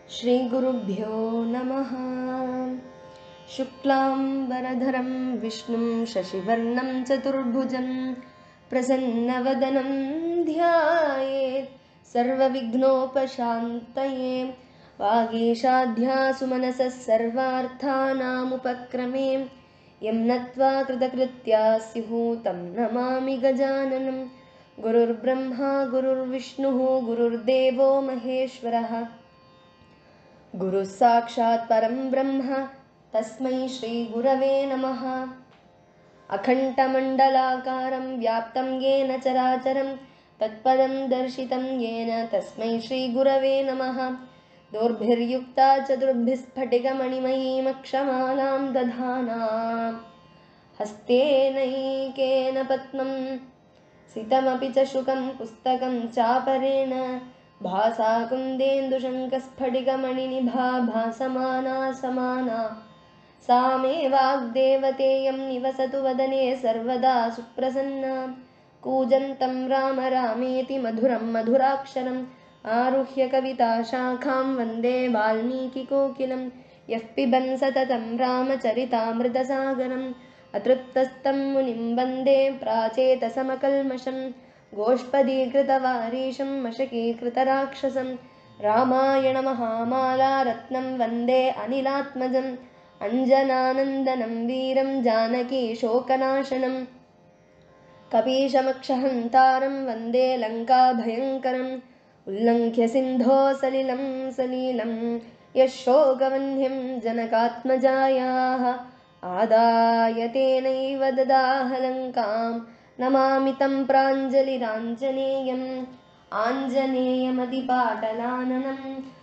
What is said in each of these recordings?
श्रीगुरुभ्यो नमः शुक्लाम्बरधरं विष्णुं शशिवर्णं चतुर्भुजं प्रसन्नवदनं ध्यायेत् सर्वविघ्नोपशान्तये वागीशाध्यासुमनसः सर्वार्थानामुपक्रमे यं नत्वा कृतकृत्या स्युः तं नमामि गजाननं गुरुर्ब्रह्मा गुरुर्विष्णुः गुरुर्देवो महेश्वरः गुरुः साक्षात् परं ब्रह्म तस्मै श्रीगुरवे नमः अखण्डमण्डलाकारं व्याप्तं येन चराचरं तत्पदं दर्शितं येन तस्मै श्रीगुरवे नमः दोर्भिर्युक्ता चतुर्भिस्फटिकमणिमयीमक्षमालां दधाना हस्तेनैकेन पद्मं सितमपि च शुकं पुस्तकं चापरेण भासा कुन्देन्दुशङ्कस्फटिकमणिनिभा भासमाना समाना सा मे वाग्देवतेयं निवसतु वदने सर्वदा सुप्रसन्ना कूजन्तं राम रामेति मधुरं मधुराक्षरम् आरुह्य कविताशाखां वन्दे वाल्मीकिकोकिलं यः पिबन् सततं रामचरितामृतसागरम् अतृप्तस्तं मुनिं वन्दे प्राचेतसमकल्मषं गोष्पदीकृतवारीशं मशकीकृतराक्षसं रामायणमहामाला रत्नं वन्दे अनिलात्मजम् अञ्जनानन्दनं वीरं जानकीशोकनाशनम् कपीशमक्षहन्तारं वन्दे लङ्काभयङ्करम् उल्लङ्घ्य सिन्धो सलिलं सलीलं यः शोकवह्निं जनकात्मजायाः आदाय तेनैव ददाह लङ्कां नमामि तं प्राञ्जलिराञ्जनेयम् आञ्जनेयमतिपाटलाननं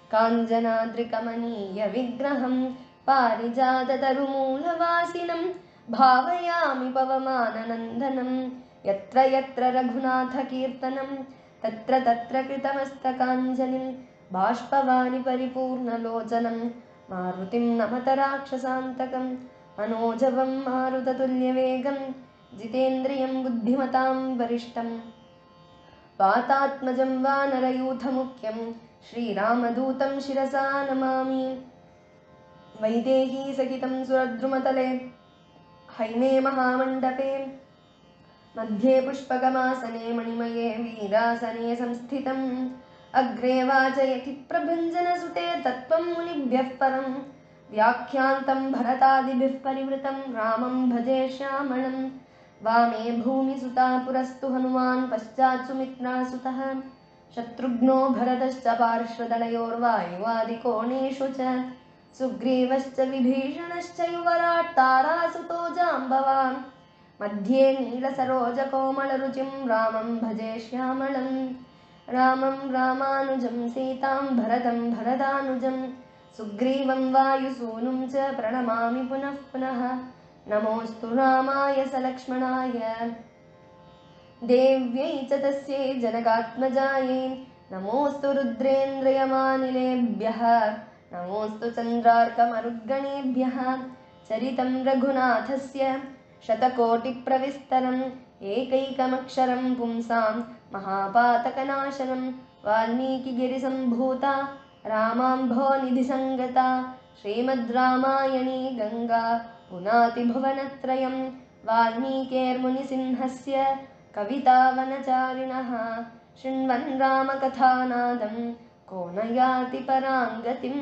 काञ्जनाद्रिकमनीयविग्रहं पारिजाततरुमूलवासिनं भावयामि पवमाननन्दनं यत्र यत्र रघुनाथकीर्तनं तत्र तत्र कृतमस्तकाञ्जलिं बाष्पवानि परिपूर्णलोचनं मारुतिं नमत राक्षसान्तकं मनोजवं मारुततुल्यवेगं जितेन्द्रियं बुद्धिमतां वरिष्ठं वातात्मजं वानरयूथमुख्यं श्रीरामदूतं शिरसा नमामि वैदेही सहितं सुरद्रुमतले हैमे महामण्डपे मध्ये पुष्पकमासने मणिमये वीरासने संस्थितम् अग्रे वाचयति प्रभञ्जनसुते तत्त्वं मुनिभ्यः परं व्याख्यान्तं भरतादिभिः परिवृतं रामं भजे श्यामणं वामे भूमिसुता पुरस्तु हनुमान् पश्चात् सुमित्रासुतः शत्रुघ्नो भरतश्च पार्श्वदलयोर्वायुवादिकोणेषु च सुग्रीवश्च विभीषणश्च युवराट् तारासुतो जाम्बवान् मध्ये नीलसरोजकोमलरुचिं रामं भजे श्यामलं रामं रामानुजं सीतां भरतं भरदानुजं सुग्रीवं वायुसूनुं च प्रणमामि पुनः पुनः नमोऽस्तु रामाय सलक्ष्मणाय देव्यै च तस्यै जनकात्मजायै नमोऽस्तु रुद्रेन्द्रयमानिलेभ्यः नमोऽस्तु चन्द्रार्कमरुद्गणेभ्यः चरितं रघुनाथस्य शतकोटिप्रविस्तरम् एकैकमक्षरं पुंसां महापातकनाशनं वाल्मीकिगिरिसम्भूता रामाम्भोनिधिसङ्गता श्रीमद् रामायणी गङ्गा पुनातिभुवनत्रयं वाल्मीकेर्मुनिसिंहस्य कवितावनचारिणः शृण्वन् रामकथानादं को न याति पराङ्गतिम्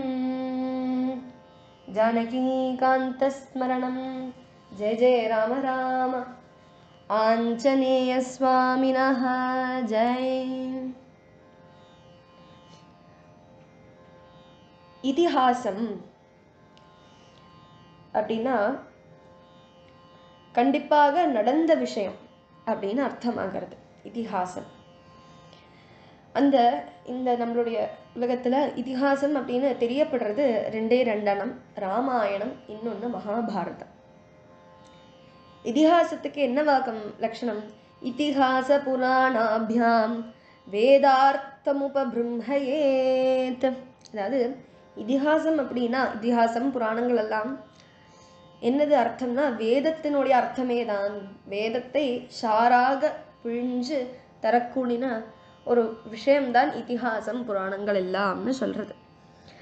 जानकीकान्तस्मरणं जय जय राम राम आञ्जनेयस्वामिनः जय இதிஹாசம் அப்படின்னா கண்டிப்பாக நடந்த விஷயம் அப்படின்னு அர்த்தமாகிறது இதிஹாசம் அந்த இந்த நம்மளுடைய உலகத்தில் இதிஹாசம் அப்படின்னு தெரியப்படுறது ரெண்டே ரெண்டனம் ராமாயணம் இன்னொன்று மகாபாரதம் இதிஹாசத்துக்கு என்ன வாக்கம் லட்சணம் இதிஹாச புராணாபியாம் வேதார்த்தமுபபிரும்ஹயேத் அதாவது இதிஹாசம் அப்படின்னா இதிஹாசம் புராணங்கள் எல்லாம் என்னது அர்த்தம்னா வேதத்தினுடைய அர்த்தமே தான் வேதத்தை ஷாராக பிழிஞ்சு தரக்கூடின ஒரு விஷயம்தான் இதிகாசம் புராணங்கள் எல்லாம்னு சொல்கிறது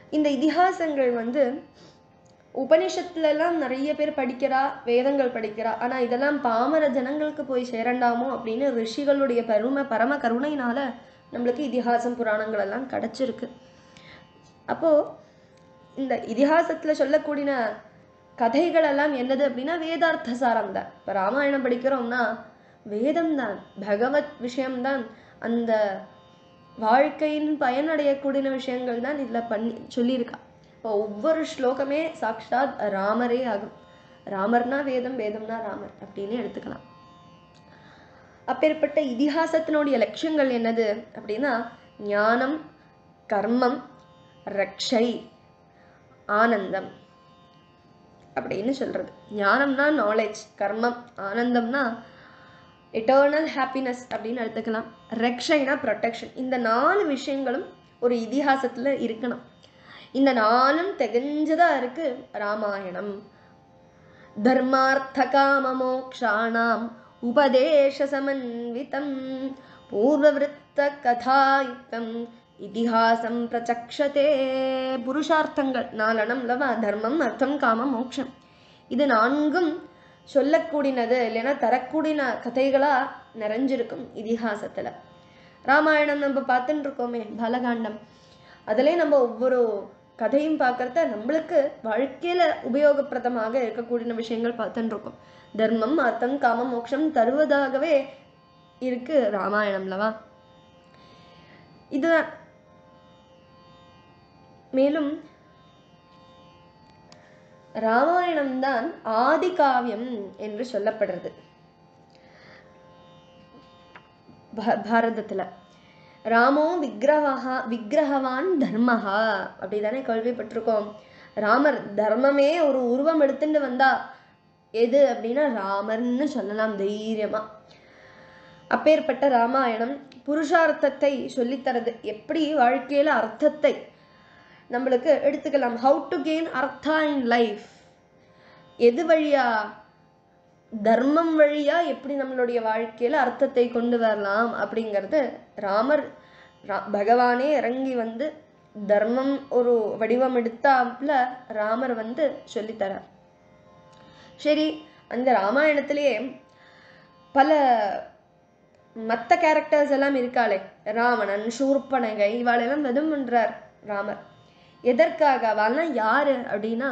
இந்த இதிகாசங்கள் வந்து உபனிஷத்துல எல்லாம் நிறைய பேர் படிக்கிறா வேதங்கள் படிக்கிறா ஆனா இதெல்லாம் பாமர ஜனங்களுக்கு போய் சேரண்டாமோ அப்படின்னு ரிஷிகளுடைய பெருமை பரம கருணையினால நம்மளுக்கு இதிகாசம் புராணங்கள் எல்லாம் கிடைச்சிருக்கு அப்போ இந்த இதிகாசத்துல சொல்லக்கூடிய கதைகள் எல்லாம் என்னது அப்படின்னா வேதார்த்த சாரம் தான் இப்போ ராமாயணம் படிக்கிறோம்னா வேதம் தான் பகவத் விஷயம்தான் அந்த வாழ்க்கையின் பயனடையக்கூடிய விஷயங்கள் தான் இதில் பண்ணி சொல்லியிருக்கா இப்போ ஒவ்வொரு ஸ்லோகமே சாக்ஷாத் ராமரே ஆகும் ராமர்னா வேதம் வேதம்னா ராமர் அப்படின்னு எடுத்துக்கலாம் அப்பேற்பட்ட இதிகாசத்தினுடைய லட்சியங்கள் என்னது அப்படின்னா ஞானம் கர்மம் ரக்ஷை ஆனந்தம் அப்படின்னு சொல்றது ஞானம்னா நாலேஜ் கர்மம் ஆனந்தம்னா எட்டர்னல் ஹாப்பினஸ் அப்படின்னு எடுத்துக்கலாம் ரக்ஷைனா ப்ரொடெக்ஷன் இந்த நாலு விஷயங்களும் ஒரு இதிகாசத்துல இருக்கணும் இந்த நாலும் தெகஞ்சதா இருக்கு ராமாயணம் தர்மார்த்த காம மோக்ஷாணாம் உபதேச சமன்விதம் பூர்வவிருத்த கதாயுக்தம் இதிகாசம் பிரச்சக்ஷதே புருஷார்த்தங்கள் நாலனம் லவ தர்மம் அர்த்தம் காமம் மோக்ஷம் இது நான்கும் சொல்லக்கூடினது இல்லைன்னா தரக்கூடின கதைகளா நிறைஞ்சிருக்கும் இதிகாசத்துல ராமாயணம் நம்ம பார்த்துட்டு இருக்கோமே பாலகாண்டம் அதிலே நம்ம ஒவ்வொரு கதையும் பார்க்கறத நம்மளுக்கு வாழ்க்கையில உபயோகப்பிரதமாக இருக்கக்கூடிய விஷயங்கள் பார்த்துட்டு இருக்கோம் தர்மம் அர்த்தம் காமம் மோட்சம் தருவதாகவே இருக்கு ராமாயணம்லவா இதுதான் மேலும் ராமாயணம் தான் ஆதி காவியம் என்று சொல்லப்படுறது பா- பாரதத்துல ராமோ விக்கிரகா விக்கிரகவான் தர்மஹா அப்படிதானே கேள்விப்பட்டிருக்கோம் ராமர் தர்மமே ஒரு உருவம் எடுத்துட்டு வந்தா எது அப்படின்னா ராமர்னு சொல்லலாம் தைரியமா அப்பேற்பட்ட ராமாயணம் புருஷார்த்தத்தை சொல்லித்தரது எப்படி வாழ்க்கையில அர்த்தத்தை நம்மளுக்கு எடுத்துக்கலாம் how to gain artha in life எது வழியா தர்மம் வழியா எப்படி நம்மளுடைய வாழ்க்கையில அர்த்தத்தை கொண்டு வரலாம் அப்படிங்கிறது ராமர் ரா- பகவானே இறங்கி வந்து தர்மம் ஒரு வடிவம் எடுத்தாப்புல ராமர் வந்து சொல்லித்தரார் சரி அந்த ராமாயணத்திலேயே பல மற்ற கேரக்டர்ஸ் எல்லாம் இருக்காளே ராவணன் சூர்பனகை இவாளெல்லாம் வதம் பண்றார் ராமர் எதற்காக அவள்லாம் யாரு அப்படின்னா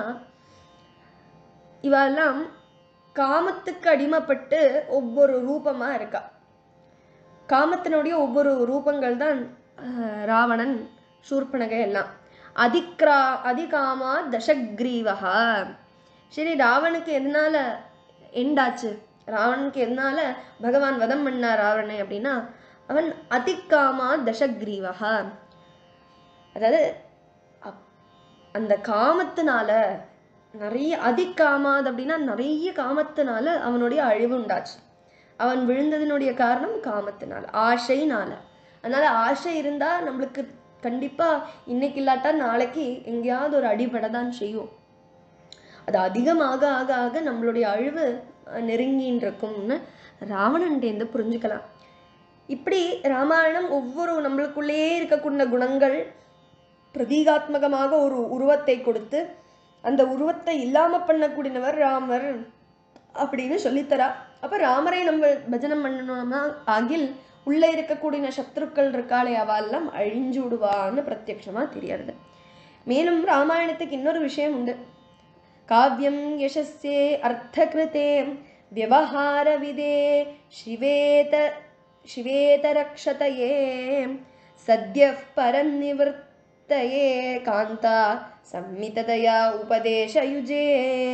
இவெல்லாம் காமத்துக்கு அடிமைப்பட்டு ஒவ்வொரு ரூபமா இருக்கா காமத்தினுடைய ஒவ்வொரு ரூபங்கள் தான் அஹ், ராவணன் சூர்பனகை எல்லாம் அதிக்ரா அதிகாமா தசக்ரீவகா சரி ராவனுக்கு எதனால எண்டாச்சு ராவனுக்கு எதனால பகவான் வதம் பண்ணார் ராவணனை அப்படின்னா அவன் அதிகாமா தசக்ரீவகா அதாவது அப்- அந்த காமத்தினால நிறைய அதிகாமாது அப்படின்னா நிறைய காமத்தினால அவனுடைய அழிவு உண்டாச்சு அவன் விழுந்ததினுடைய காரணம் காமத்தினால ஆசைனால அதனால ஆசை இருந்தா நம்மளுக்கு கண்டிப்பா இன்னைக்கு இல்லாட்டா நாளைக்கு எங்கேயாவது ஒரு அடிபட தான் செய்யும் அது அதிகமாக ஆக ஆக நம்மளுடைய அழிவு அஹ், நெருங்கின்னு இருக்கும்னு ராவணன்டேந்து புரிஞ்சுக்கலாம் இப்படி ராமாயணம் ஒவ்வொரு நம்மளுக்குள்ளேயே இருக்கக்கூடிய குணங்கள் பிரதீகாத்மகமாக ஒரு உருவத்தை கொடுத்து அந்த உருவத்தை இல்லாம பண்ணக்கூடியவர் ராமர் அப்படின்னு சொல்லித்தரா அப்ப ராமரை நம்ம பஜனம் பண்ணணும்னா ஆகில் உள்ள இருக்கக்கூடிய சத்ருக்கள் இருக்காளே அவெல்லாம் அழிஞ்சு விடுவான்னு பிரத்யட்சமா தெரியறது மேலும் ராமாயணத்துக்கு இன்னொரு விஷயம் உண்டு காவியம் யசஸ்யே அர்த்தகிருதே வியவஹாரவிதே சிவேத சிவேதரக்ஷதயே சத்யः பரநிவர்த்தயே காந்தா சம்மிததயா உபதேசயுஜே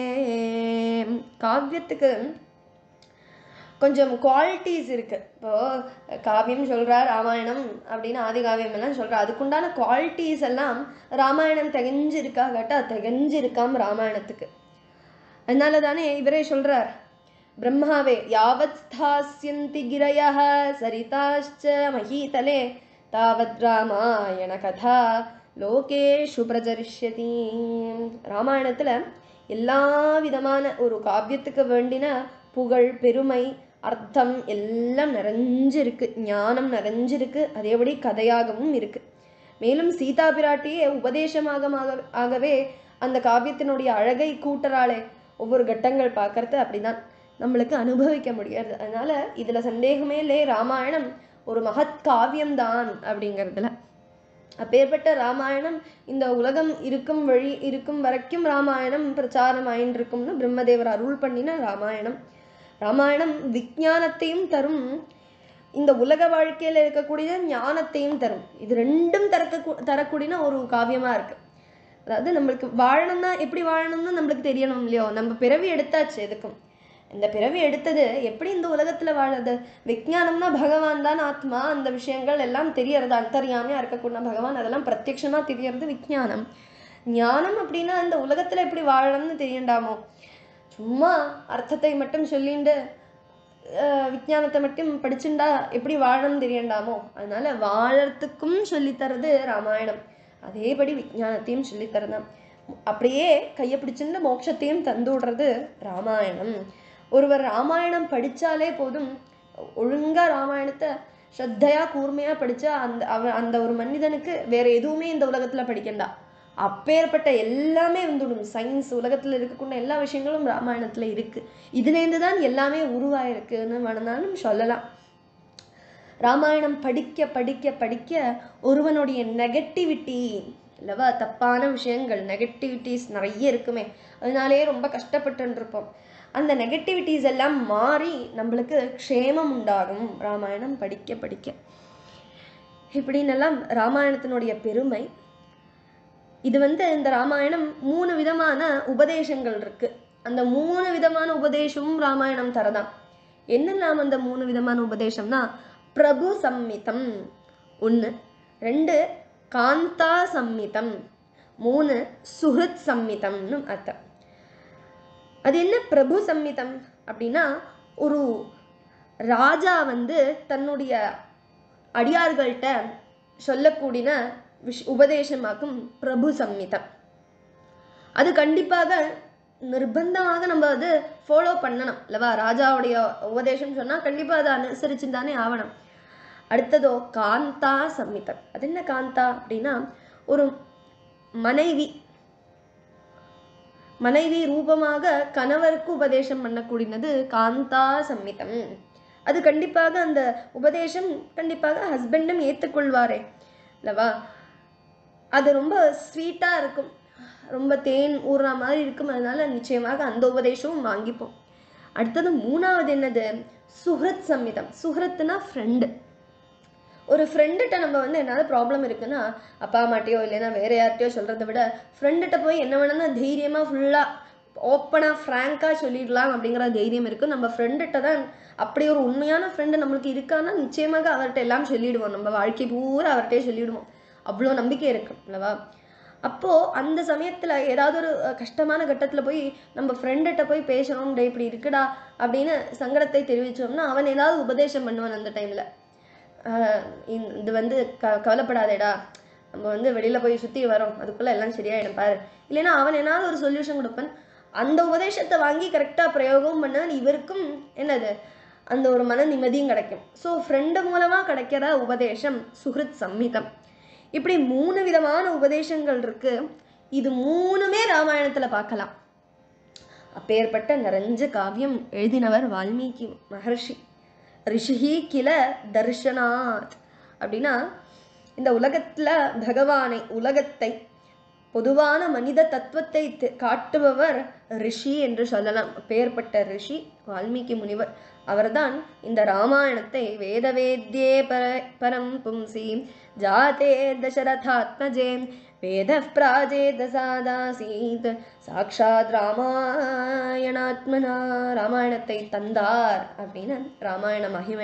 காவியத்துக்கு கொஞ்சம் குவாலிட்டிஸ் இருக்கு இப்போ காவியம் சொல்றா ராமாயணம் அப்படின்னு ஆதி காவியம் எல்லாம் சொல்றா அதுக்குண்டான குவாலிட்டிஸ் எல்லாம் ராமாயணம் திகஞ்சு இருக்கா கேட்டா திகஞ்சு இருக்காம் ராமாயணத்துக்கு அதனால தானே இவரே சொல்றார் பிரம்மாவே யாவத் ஸ்தாஸ்யந்தி கிரயः சரிதாश्च மஹீதலே தாவத் ராமாயண கதா லோகேஷு பிரச்சரிஷ்யதி ராமாயணத்துல எல்லா விதமான ஒரு காவியத்துக்கு வேண்டின புகழ் பெருமை அர்த்தம் எல்லாம் நிறைஞ்சிருக்கு ஞானம் நிறைஞ்சிருக்கு அதேபடி கதையாகவும் இருக்கு மேலும் சீதா பிராட்டியே உபதேசமாக ஆகவே அந்த காவியத்தினுடைய அழகை கூட்டுறாளே ஒவ்வொரு கட்டங்கள் பார்க்கறது அப்படிதான் நம்மளுக்கு அனுபவிக்க முடியாது அதனால இதுல சந்தேகமே இல்லை ராமாயணம் ஒரு மகத் காவியம்தான் அப்படிங்கிறதுல அப்பேற்பட்ட ராமாயணம் இந்த உலகம் இருக்கும் வழி இருக்கும் வரைக்கும் ராமாயணம் பிரச்சாரம் ஆயின்றிருக்கும்னு பிரம்மதேவர் அருள் பண்ணின ராமாயணம் ராமாயணம் விஞ்ஞானத்தையும் தரும் இந்த உலக வாழ்க்கையில இருக்கக்கூடிய ஞானத்தையும் தரும் இது ரெண்டும் தரக்க தரக்கூடிய ஒரு காவியமா இருக்கு அதாவது நம்மளுக்கு வாழணும்னா எப்படி வாழணும்னு நம்மளுக்கு தெரியணும் இல்லையோ நம்ம பிறவி எடுத்தாச்சு எதுக்கும் இந்த பிறவி எடுத்தது எப்படி இந்த உலகத்துல வாழறது விஞ்ஞானம்னா பகவான் தான் ஆத்மா அந்த விஷயங்கள் எல்லாம் தெரியறது அந்தர்யாமியா இருக்கக்கூடிய பகவான் அதெல்லாம் பிரத்யட்சமா தெரியறது விஞ்ஞானம் ஞானம் அப்படின்னா இந்த உலகத்துல எப்படி வாழணும்னு தெரியண்டாமோ சும்மா அர்த்தத்தை மட்டும் சொல்லிண்டு அஹ், விஞ்ஞானத்தை மட்டும் படிச்சுண்டா எப்படி வாழணும்னு தெரியண்டாமோ அதனால வாழறதுக்கும் சொல்லித்தரது ராமாயணம் அதேபடி விஞ்ஞானத்தையும் சொல்லித்தரதான் அப்படியே கையை பிடிச்சிருந்து மோட்சத்தையும் தந்து விடுறது ராமாயணம் ஒருவர் ராமாயணம் படிச்சாலே போதும் ஒழுங்கா ராமாயணத்தை ஸ்ரத்தையா கூர்மையா படிச்சா அந்த அவ அந்த ஒரு மனிதனுக்கு வேற எதுவுமே இந்த உலகத்துல படிக்கண்டா அப்பேற்பட்ட எல்லாமே வந்துடும் சயின்ஸ் உலகத்துல இருக்கக்கூடிய எல்லா விஷயங்களும் ராமாயணத்துல இருக்கு இதுலேருந்து தான் எல்லாமே உருவாயிருக்குன்னு வேணும்னாலும் சொல்லலாம் ராமாயணம் படிக்க படிக்க படிக்க ஒருவனுடைய நெகட்டிவிட்டி இல்லவா தப்பான விஷயங்கள் நெகட்டிவிட்டிஸ் நிறைய இருக்குமே அதனாலேயே ரொம்ப கஷ்டப்பட்டு இருப்போம் அந்த நெகட்டிவிட்டிஸ் எல்லாம் மாறி நம்மளுக்கு க்ஷேமம் உண்டாகும் ராமாயணம் படிக்க படிக்க இப்படின்னெல்லாம் ராமாயணத்தினுடைய பெருமை இது வந்து இந்த ராமாயணம் மூணு விதமான உபதேசங்கள் இருக்கு அந்த மூணு விதமான உபதேசமும் ராமாயணம் தரதான் என்ன நாம் அந்த மூணு விதமான உபதேசம்னா பிரபு சம்மிதம் ஒன்று ரெண்டு காந்தா சம்மிதம் மூணு சுஹൃத் சம்மிதம்னு அர்த்தம் அது என்ன பிரபு சம்மிதம் அப்படின்னா ஒரு ராஜா வந்து தன்னுடைய அடியார்கள்ட்ட சொல்லக்கூடிய விஷ் உபதேசமாக்கும் பிரபு சம்மிதம் அது கண்டிப்பாக நிர்பந்தமாக நம்ம அது ஃபாலோ பண்ணணும் இல்லவா ராஜாவுடைய உபதேசம் சொன்னா கண்டிப்பா அதை அனுசரிச்சு தானே ஆகணும் அடுத்ததோ காந்தா சம்மிதம் அது என்ன காந்தா அப்படின்னா ஒரு மனைவி மனைவி ரூபமாக கணவருக்கு உபதேசம் பண்ணக்கூடியது காந்தா சம்மிதம் அது கண்டிப்பாக அந்த உபதேசம் கண்டிப்பாக ஹஸ்பண்டும் ஏற்றுக்கொள்வாரே அல்லவா அது ரொம்ப ஸ்வீட்டாக இருக்கும் ரொம்ப தேன் ஊறுற மாதிரி இருக்கும் அதனால நிச்சயமாக அந்த உபதேசமும் வாங்கிப்போம் அடுத்தது மூணாவது என்னது சுஹ்ரத் சம்மிதம் சுஹ்ரத்னா ஃப்ரெண்டு ஒரு ஃப்ரெண்டுகிட்ட நம்ம வந்து ஏதாவது ப்ராப்ளம் இருக்குன்னா அப்பா அம்மாட்டையோ இல்லைன்னா வேற யார்கிட்டயோ சொல்கிறத விட ஃப்ரெண்டுகிட்ட போய் என்ன வேணும்னா தைரியமாக ஃபுல்லாக ஓப்பனாக ஃப்ராங்காக சொல்லிடலாம் அப்படிங்கிற தைரியம் இருக்குது நம்ம ஃப்ரெண்டுகிட்ட தான் அப்படி ஒரு உண்மையான ஃப்ரெண்டு நம்மளுக்கு இருக்கான்னா நிச்சயமாக அவர்கிட்ட எல்லாம் சொல்லிடுவோம் நம்ம வாழ்க்கை பூரா அவர்கிட்டயே சொல்லிடுவோம் அவ்வளோ நம்பிக்கை இருக்கு அல்லவா அப்போது அந்த சமயத்தில் ஏதாவது ஒரு அஹ், கஷ்டமான கட்டத்தில் போய் நம்ம ஃப்ரெண்டுகிட்ட போய் பேசணும் டே இப்படி இருக்குடா அப்படின்னு சங்கடத்தை தெரிவித்தோம்னா அவன் ஏதாவது உபதேசம் பண்ணுவான் அந்த டைமில் இது வந்து க கவலைப்படாதேடா நம்ம வந்து வெளியில் போய் சுற்றி வரோம் அதுக்குள்ளே எல்லாம் சரியாயிடும் பாரு இல்லைன்னா அவன் ஏதாவது ஒரு சொல்யூஷன் கொடுப்பான் அந்த உபதேசத்தை வாங்கி கரெக்டாக பிரயோகம் பண்ண இவருக்கும் என்னது அந்த ஒரு மன நிம்மதியும் கிடைக்கும் ஸோ ஃப்ரெண்டு மூலமாக கிடைக்கிற உபதேசம் சுஹൃத் சம்மிதம் இப்படி மூணு விதமான உபதேசங்கள் இருக்கு இது மூணுமே ராமாயணத்துல பார்க்கலாம் அப்பேற்பட்ட நிறைஞ்ச காவியம் எழுதினவர் வால்மீகி மகர்ஷி ரிஷிஹி கில தர்ஷனாத் அப்படின்னா இந்த உலகத்துல பகவானை உலகத்தை பொதுவான மனித தத்துவத்தை தெ- காட்டுபவர் ரிஷி என்று சொல்லலாம் அப்பேற்பட்ட ரிஷி வால்மீகி முனிவர் அவர்தான் இந்த ராமாயணத்தை வேதவேத்யே பர பரம் பும்சி ஜாதே தசரதாத்மஜே வேத பிராஜேதசாதாசீத் சாக்ஷாத் ராமாயணாத்மனா ராமாயணத்தை தந்தார் அப்படின்னு ராமாயண மகிமை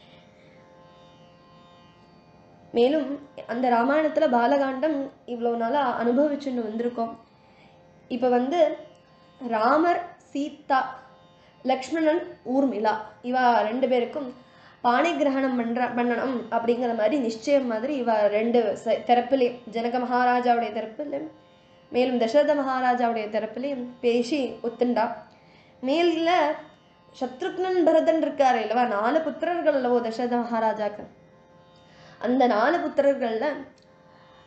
மேலும் அந்த ராமாயணத்துல பாலகாண்டம் இவ்வளோ நாளா அனுபவிச்சுன்னு வந்திருக்கோம் இப்போ வந்து ராமர் சீதா லக்ஷ்மணன் ஊர்மிளா இவ ரெண்டு பேருக்கும் பாணி கிரகணம் பண்ற பண்ணணும் அப்படிங்கிற மாதிரி நிச்சயம் மாதிரி இவ ரெண்டு ச- தரப்புலையும் ஜனக மகாராஜாவுடைய தரப்புலையும் மேலும் தசரத மகாராஜாவுடைய தரப்புலையும் பேசி ஒத்துண்டா மேல சத்ருக்னன் பரதன் இருக்காரு இல்லவா நாலு புத்திரர்கள் அல்லவோ தசரத மகாராஜாக்கு அந்த நாலு புத்திரர்கள்ல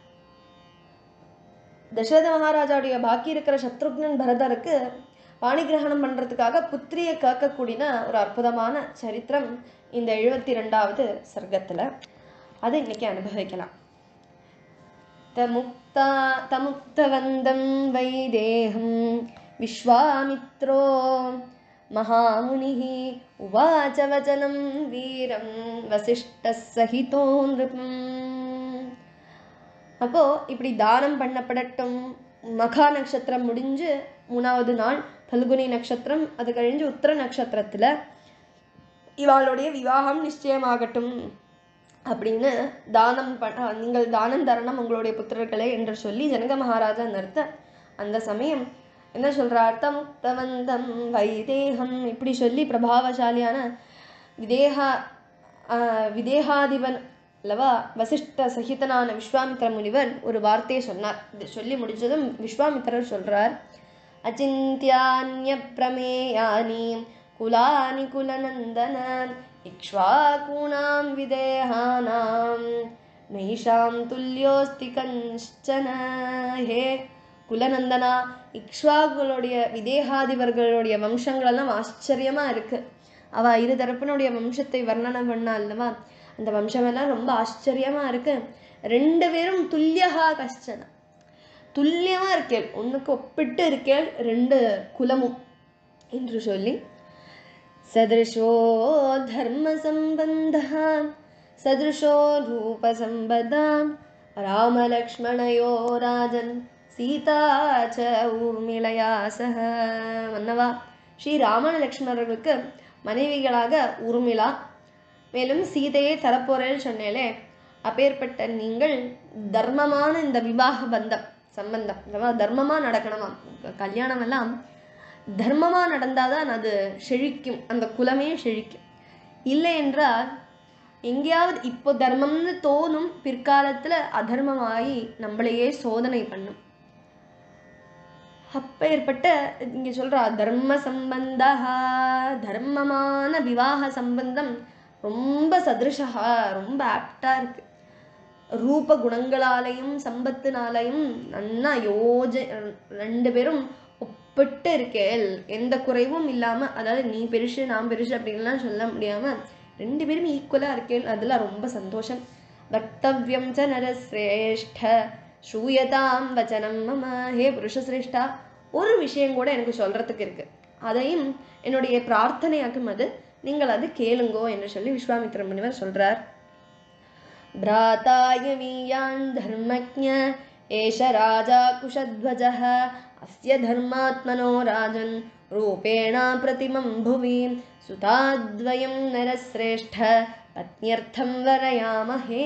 தசரத மகாராஜாவுடைய பாக்கி இருக்கிற சத்ருக்னன் பரதருக்கு பாணிகிரகணம் பண்ணுறதுக்காக புத்திரியை கேட்கக்கூடிய ஒரு அற்புதமான சரித்திரம் இந்த எழுபத்தி ரெண்டாவது சர்க்கத்தில் அதை இன்னைக்கு அனுபவிக்கலாம் तमुक्ता तमुक्तवन्दं वैदेहं विश्वामित्रो महामुनिः उवाच वचनं वीरं वसिष्ठः सहितो नृपम् அப்போ இப்படி தானம் பண்ணப்படட்டும் மகா நட்சத்திரம் முடிஞ்சு மூணாவது நாள் பல்குனி நட்சத்திரம் அது கழிஞ்சு உத்தர நட்சத்திரத்துல இவாளுடைய விவாகம் நிச்சயமாகட்டும் அப்படின்னு தானம் ப அஹ் நீங்கள் தானம் தரணும் உங்களுடைய புத்திரர்களே என்று சொல்லி ஜனக மகாராஜா நிறுத்த அந்த சமயம் என்ன சொல்றார் தமுக்தவந்தம் வைதேகம் இப்படி சொல்லி பிரபாவசாலியான விதேகா ஆஹ் விதேகாதிபன் அல்லவா வசிஷ்ட சகிதனான விஸ்வாமித்திர முனிவர் ஒரு வார்த்தையை சொன்னார் இது சொல்லி முடிச்சதும் விஸ்வாமித்திரர் சொல்றார் அச்சிந்தியான்ய பிரமேயானி குலானி குலநந்தன இக்ஷ்வாகூணாம் விதேகானாம் நைஷாம் துல்யோஸ்தி கஞ்சன ஹே குலநந்தனா இக்ஷ்வாகுகளுடைய விதேகாதிபர்களுடைய வம்சங்களெல்லாம் ஆச்சரியமா இருக்கு அவ இரு தரப்பினுடைய வம்சத்தை வர்ணனை பண்ணா அல்லவா அந்த வம்சமெல்லாம் ரொம்ப ஆச்சரியமா இருக்கு ரெண்டு பேரும் துல்லியகா கஷ்டன துல்லியமா இருக்கேள் ஒண்ணுக்கு ஒப்பிட்டு இருக்கேள் ரெண்டு குலமும் என்று சொல்லி सदृशो धर्मसम्बन्धः सदृशो रूपसम्बदा रामलक्ष्मणयो राजन् சீதா ச ஊர்மிளையா சக மன்னவா ஸ்ரீ ராமன லக்ஷ்மணர்களுக்கு மனைவிகளாக ஊர்மிளா மேலும் சீதையை தரப்போறேன்னு சொன்னேலே அப்பேற்பட்ட நீங்கள் தர்மமான இந்த விவாக பந்தம் சம்பந்தம் அதாவது தர்மமா நடக்கணுமா கல்யாணம் எல்லாம் தர்மமா நடந்தாதான் அது செழிக்கும் அந்த குலமே செழிக்கும் இல்லை என்றால் எங்கேயாவது இப்போ தர்மம்னு தோணும் பிற்காலத்துல அதர்மமாகி நம்மளையே சோதனை பண்ணும் அப்பேற்பட்ட இங்க சொல்றா தர்ம சம்பந்தா தர்மமான விவாக சம்பந்தம் ரொம்ப சதிருஷா ரொம்ப ஆப்டா இருக்கு ரூப குணங்களாலையும் சம்பத்தினாலையும் நன்னா யோஜ ரெண்டு பேரும் ஒப்பிட்டு இருக்கேள் எந்த குறைவும் இல்லாம அதாவது நீ பெருசு நான் பெருசு அப்படின்லாம் சொல்ல முடியாம ரெண்டு பேரும் ஈக்குவலா இருக்கேள் அதுல ரொம்ப சந்தோஷம் வக்தவ்யம் ச நரசிரேஷ்ட ஸ்ரூயதாம் வச்சனம் மம ஹே புருஷசிரேஷ்டா ஒரு விஷயம் கூட எனக்கு சொல்றதுக்கு இருக்கு அதையும் என்னுடைய பிரார்த்தனையாக்கும் அது நீங்கள் அது கேளுங்கோ என்று சொல்லி விஸ்வாமித்திர முனிவர் சொல்றார் भ्राताय वीयान् धर्मज्ञ एष राजा कुशध्वजः अस्य धर्मात्मनो राजन् रूपेण प्रतिमं भुवि सुताद्वयं नरश्रेष्ठ पत्न्यर्थं वरयामहे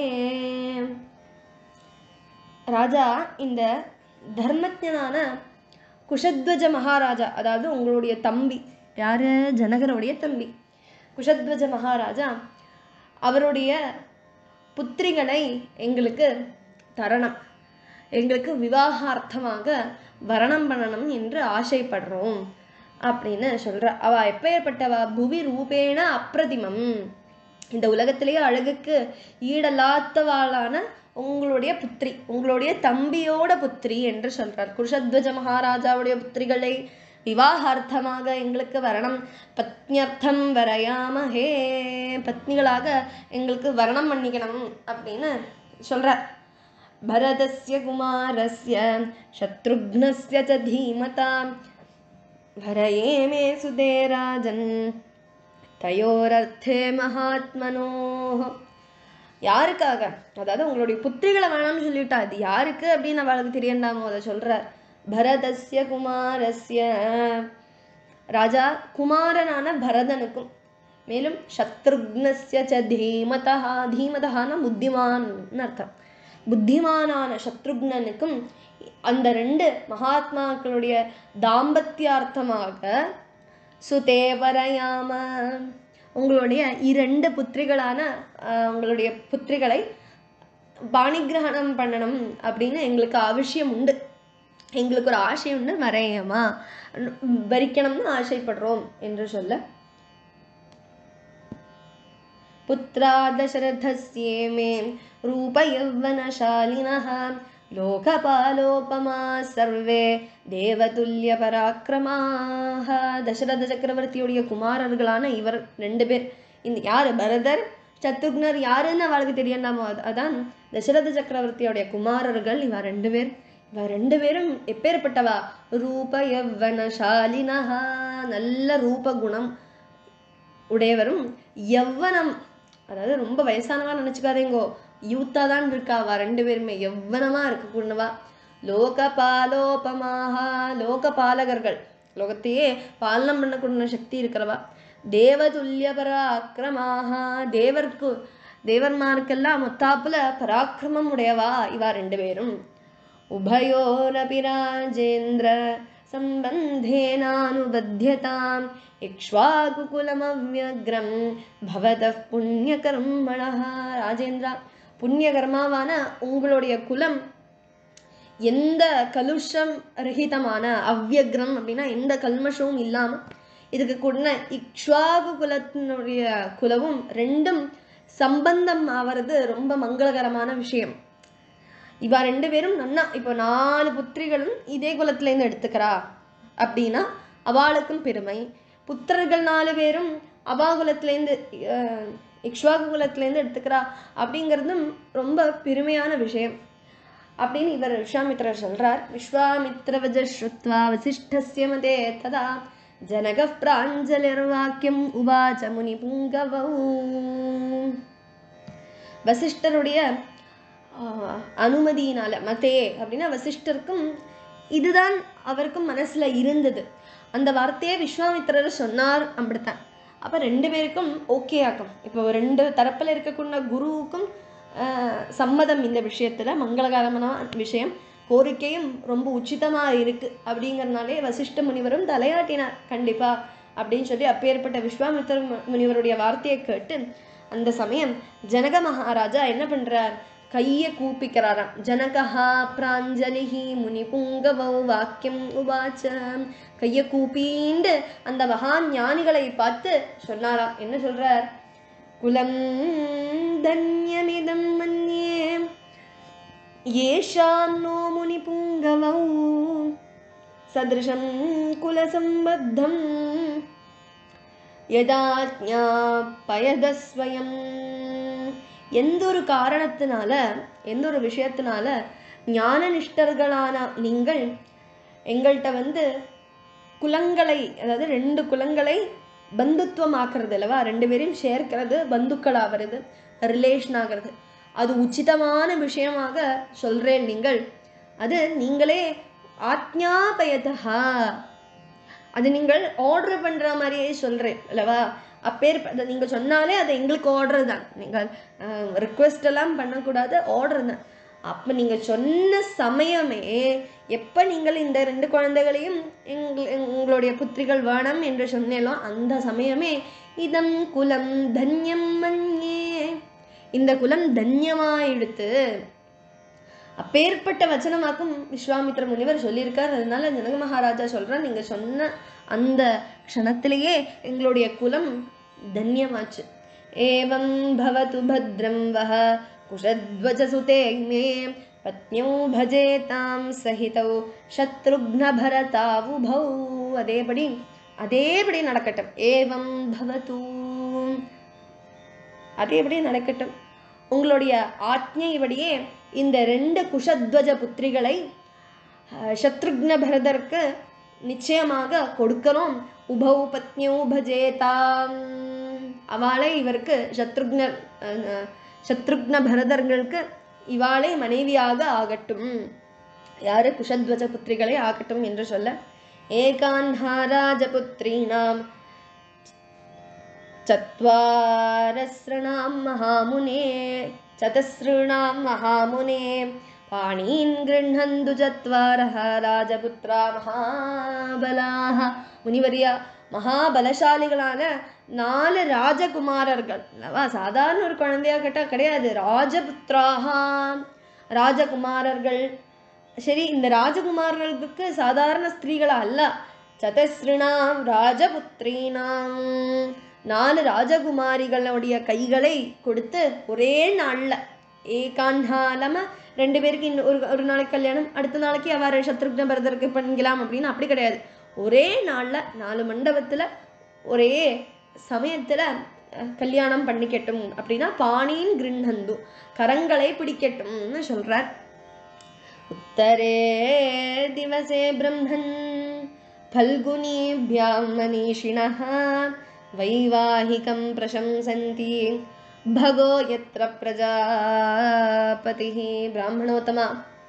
ராஜா இந்த தர்மஜனான குஷத்வஜ மகாராஜா அதாவது உங்களுடைய தம்பி யாரு ஜனகருடைய தம்பி குஷத்வஜ மகாராஜா அவருடைய புத்திரிகளை எங்களுக்கு தரணும் எங்களுக்கு விவாகார்த்தமாக வரணம் பண்ணணும் என்று ஆசைப்படுறோம் அப்படின்னு சொல்றா அவ எப்பேற்பட்டவா புவி ரூபேண அப்பிரதிமம் இந்த உலகத்திலேயே அழகுக்கு ஈடல்லாத்தவாளான உங்களுடைய புத்திரி உங்களுடைய தம்பியோட புத்திரி என்று சொல்றார் குருஷத்வஜ மகாராஜாவுடைய புத்திரிகளை விவாகார்த்தமாக எங்களுக்கு வரணம் பத்னியர்த்தம் வரையாமஹே பத்னிகளாக எங்களுக்கு வரணம் பண்ணிக்கணும் அப்படின்னு சொல்றார் பரதஸ்ய குமாரஸ்ய சத்ருக்னஸ்ய ச தீமதா வரயே மே சுதே ராஜன் தயோரர்த்தே மகாத்மனோ யாருக்காக அதாவது உங்களுடைய புத்திரிகளை வேணாம்னு சொல்லிட்டா அது யாருக்கு அப்படின்னு அவளுக்கு தெரியண்டாமோ அதை சொல்றார் பரதஸ்ய குமாரஸ்ய ராஜா குமாரனான பரதனுக்கும் மேலும் சத்ருக்னஸ்ய ச தீமதா தீமதகான புத்திமான்னு அர்த்தம் புத்திமானான சத்ருக்னனுக்கும் அந்த ரெண்டு மகாத்மாக்களுடைய தாம்பத்தியார்த்தமாக சுதேவரயாம உங்களுடைய இரண்டு புத்திரிகளான ஆஹ், உங்களுடைய புத்திரிகளை பாணிகிரகணம் பண்ணணும் அப்படின்னு எங்களுக்கு அவசியம் உண்டு எங்களுக்கு ஒரு ஆசை உண்டு வரையமா வரிக்கணும்னு ஆசைப்படுறோம் என்று சொல்ல पुत्रा दशरथस्ये मे रूपयौवनशालिनः லோகபாலோபமா சர்வே தேவதுல்ய பராக்கிரமாக தசரத சக்கரவர்த்தியுடைய குமாரர்களான இவர் ரெண்டு பேர் இந்த யாரு பரதர் சத்ருக்னர் யாருன்னு அவளுக்கு தெரியண்டாமோ அது- அதான் தசரத சக்கரவர்த்தியோடைய குமாரர்கள் இவ ரெண்டு பேர் இவ ரெண்டு பேரும் எப்பேற்பட்டவா ரூப யவ்வனசாலினஹா நல்ல ரூப குணம் உடையவரும் யவ்வனம் அதாவது ரொம்ப வயசானவா நினைச்சுக்காதீங்கோ யூத்தா தான் இருக்கா அவ ரெண்டு பேருமே யவ்வனமா இருக்கக்கூடியவா லோகபாலோபமாக லோகபாலகர்கள் லோகத்தையே பாலனம் பண்ணக்கூடிய சக்தி இருக்கிறவா தேவதுல்ய பராக்கிரமாக தேவர்க்கு தேவர்மாருக்கெல்லாம் மொத்தாப்புல பராக்கிரமம் உடையவா இவா ரெண்டு பேரும் उभयोरपि राजेन्द्र सम्बन्धेनानुबध्यताम् इक्ष्वाकुकुलमव्यग्रं भवतः पुण्यकर्मणः ராஜேந்திரா புண்ணியகர்மாவான உங்களுடைய குலம் எந்த கலுஷம் ரஹிதமான அவ்யக்ரம் அப்படின்னா எந்த கல்மஷமும் இல்லாம இதுக்கு கூட இக்ஷ்வாகு குலத்தினுடைய குலவும் ரெண்டும் சம்பந்தம் ஆவறது ரொம்ப மங்களகரமான விஷயம் இவ ரெண்டு பேரும் நன்னா இப்போ நாலு புத்திரிகளும் இதே குலத்துலேருந்து எடுத்துக்கிறா அப்படின்னா அவளுக்கும் பெருமை புத்திரர்கள் நாலு பேரும் அவா குலத்துலேருந்து அஹ், இக்ஷ்வாகு குலத்துலேருந்து எடுத்துக்கிறா அப்படிங்கிறதும் ரொம்ப பெருமையான விஷயம் அப்படின்னு இவர் விஸ்வாமித்திரர் சொல்றார் விஸ்வாமித்ரவஜ ஸ்ருத்வா வசிஷ்டஸ்ய மதே ததா ஜனக பிராஞ்சலிர்வாக்கியம் உவாச்ச முனி புங்கவௌ வசிஷ்டருடைய ஆஹ், அனுமதியினால மதே அப்படின்னா வசிஷ்டருக்கும் இதுதான் அவருக்கும் மனசுல இருந்தது அந்த வார்த்தையை விஸ்வாமித்திரர் சொன்னார் அப்படித்தான் அப்ப ரெண்டு பேருக்கும் ஓகே ஆகும் இப்போ ரெண்டு தரப்புல இருக்கக்கூடிய குருவுக்கும் ஆஹ், சம்மதம் இந்த விஷயத்துல மங்களகரமான விஷயம் கோரிக்கையும் ரொம்ப உச்சிதமா இருக்கு அப்படிங்கறதுனாலே வசிஷ்ட முனிவரும் தலையாட்டினார் கண்டிப்பா அப்படின்னு சொல்லி அப்பேற்பட்ட விஸ்வாமித்திர மு- முனிவருடைய வார்த்தையை கேட்டு அந்த சமயம் ஜனக மகாராஜா என்ன பண்றார் கையை கூப்பிக்கிறாராம் ஜனகஹா பிராஞ்சலிஹி முனி புங்கவௌ வாக்கியம் உவாச்ச கையை கூப்பிண்டு அந்த மகான் ஞானிகளை பார்த்து சொன்னாராம் என்ன சொல்றார் குலம் தன்யமிதம் மன்யே येषां नो मुनिपुङ्गवौ सदृशं कुलसम्बद्धं யதாஜ்ஞாபயதஸ்வயம் எந்த ஒரு காரணத்தினால எந்த ஒரு விஷயத்தினால ஞான நிஷ்டர்களான நீங்கள் எங்கள்கிட்ட வந்து குலங்களை அதாவது ரெண்டு குலங்களை பந்துத்துவம் ஆக்குறது அல்லவா ரெண்டு பேரையும் சேர்க்கிறது பந்துக்கள் ஆகிறது ரிலேஷன் ஆகிறது அது உச்சிதமான விஷயமாக சொல்றேன் நீங்கள் அது நீங்களே ஆத்ஞாபயதா அது நீங்கள் ஆர்டர் பண்ற மாதிரியே சொல்றேன் அல்லவா அப்பேர் அதை நீங்க சொன்னாலே அது எங்களுக்கு ஆர்டர் தான் நீங்கள் ரிக்வெஸ்ட் எல்லாம் பண்ணக்கூடாது ஆர்டர் தான் அப்ப நீங்க சொன்ன சமயமே எப்ப நீங்கள் இந்த ரெண்டு குழந்தைகளையும் எங்க உங்களுடைய புத்திரிகள் வேணும் என்று சொன்னேனோ அந்த சமயமே இதம் குலம் தன்யம் மன்யே இந்த குலம் தன்யமாயிடுத்து அப்பேற்பட்ட வச்சனமாக்கும் விஸ்வாமித்திர முனிவர் சொல்லியிருக்கார் அதனால ஜனக மகாராஜா சொல்றார் நீங்க சொன்ன அந்த க்ஷணத்திலேயே எங்களுடைய குலம் தன்யமாச்சு ஏவம் பவது பத்ரம் வஹ குஷத்வஜ சுதே மே பத்னியோ பஜேதாம் சகிதௌ சத்ருக்ன பரதாவுபௌ அதேபடி அதேபடி நடக்கட்டும் ஏவம் பவது அதேபடி நடக்கட்டும் உங்களுடைய ஆജ്ഞைப்படியே இந்த ரெண்டு குஷத்வஜ புத்திரிகளை அஹ், சத்ருக்ன பரதருக்கு நிச்சயமாக கொடுக்கிறோம் உபௌ பத்னியோ பஜேதாம் அவளை இவருக்கு சத்ருக்னர் அஹ், சத்ருக்ன பரதர்களுக்கு இவாளை மனைவியாக ஆகட்டும் யாரு குஷத்வஜ புத்திரிகளை ஆகட்டும் என்று சொல்ல ஏகான்ஹாராஜபுத்ரீணாம் चत्वारसृणां महामुने चतसृणां महामुने पाणीन् गृह्णन्तु चत्वारः राजपुत्रा மகாபலாக முனிவரியா மகாபலசாலிகளான நாலு ராஜகுமாரர்கள் அல்லவா சாதாரண ஒரு குழந்தையா கேட்டா கிடையாது ராஜபுத்ராக ராஜகுமாரர்கள் சரி இந்த ராஜகுமாரர்களுக்கு சாதாரண ஸ்திரீகளா அல்ல சதஸ்ருணாம் ராஜபுத்ரீனாம் நாலு ராஜகுமாரிகளுடைய கைகளை கொடுத்து ஒரே நாள்ல ஏகாண்டாலம ரெண்டு பேருக்கு இன்னும் ஒரு ஒரு நாளைக்கு கல்யாணம் அடுத்த நாளைக்கு அவர் சத்ருக்ன பரதருக்கு பண்ணிக்கலாம் அப்படின்னு அப்படி கிடையாது ஒரே நாள்ல நாலு மண்டபத்துல ஒரே சமயத்துல அஹ், கல்யாணம் பண்ணிக்கட்டும் அப்படின்னா பாணியின் கிருண்ணந்து கரங்களை பிடிக்கட்டும்னு சொல்றார் उत्तरे दिवसे ब्रह्मन् फल्गुनीभ्यां मनीषिणः वैवाहिकं प्रशंसन्ति भगो यत्र प्रजापतिः ब्राह्मणोत्तमा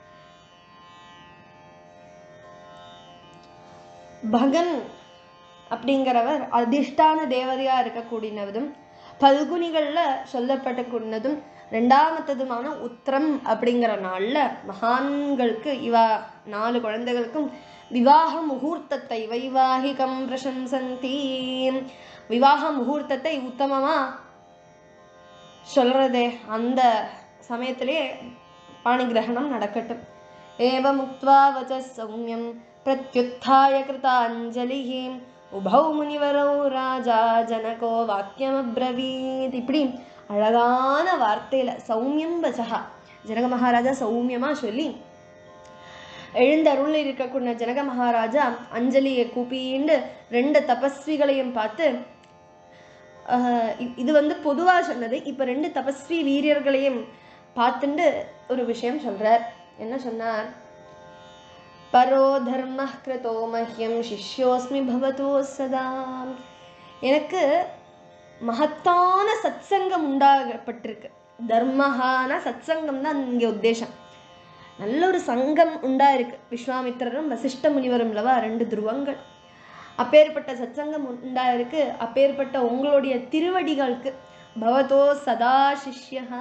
பகன் அப்படிங்கிறவர் அதிஷ்டான தேவதையா இருக்கக்கூடியனதும் பல்குனிகள்ல சொல்லப்பட்டக்கூடியதும் ரெண்டாமத்ததுமான உத்திரம் அப்படிங்கிற நாள்ல மகான்களுக்கு இவா நாலு குழந்தைகளுக்கும் விவாக முகூர்த்தத்தை வைவாகிகம் பிரசம்சந்தி விவாக முகூர்த்தத்தை உத்தமமா சொல்றதே அந்த சமயத்திலே பாணிகிரகணம் நடக்கட்டும் ஏவமுக்த்வா வச்ச சௌமியம் பிரத்யுத்தாய கிருதாஞ்சலிः உபௌ முனிவரௌ ராஜா ஜனகோ வாக்கியமப்ரவீத் இப்படி அழகான வார்த்தையில சௌமியம் வச்சகா ஜனக மகாராஜா சௌமியமா சொல்லி எழுந்தருள் இருக்கக்கூடிய ஜனக மகாராஜா அஞ்சலியை கூப்பிண்டு ரெண்டு தபஸ்விகளையும் பார்த்து ஆஹ் இ- இது வந்து பொதுவா சொன்னது இப்ப ரெண்டு தபஸ்வி வீரியர்களையும் பார்த்துண்டு ஒரு விஷயம் சொல்றார் என்ன சொன்னார் பரோ தர்ம கிருதோ மஹ்யம் சிஷ்யோஸ்மி பவதோ சதா எனக்கு மகத்தான சத்சங்கம் உண்டாகப்பட்டிருக்கு தர்மஹான சத்சங்கம் தான் இங்க உத்தேசம் நல்ல ஒரு சங்கம் உண்டா இருக்கு விஸ்வாமித்திரரும் வசிஷ்ட முனிவரும் அல்லவா ரெண்டு துருவங்கள் அப்பேற்பட்ட சத்சங்கம் உண்டா இருக்கு அப்பேற்பட்ட உங்களுடைய திருவடிகளுக்கு பவதோ சதா சிஷ்யஹா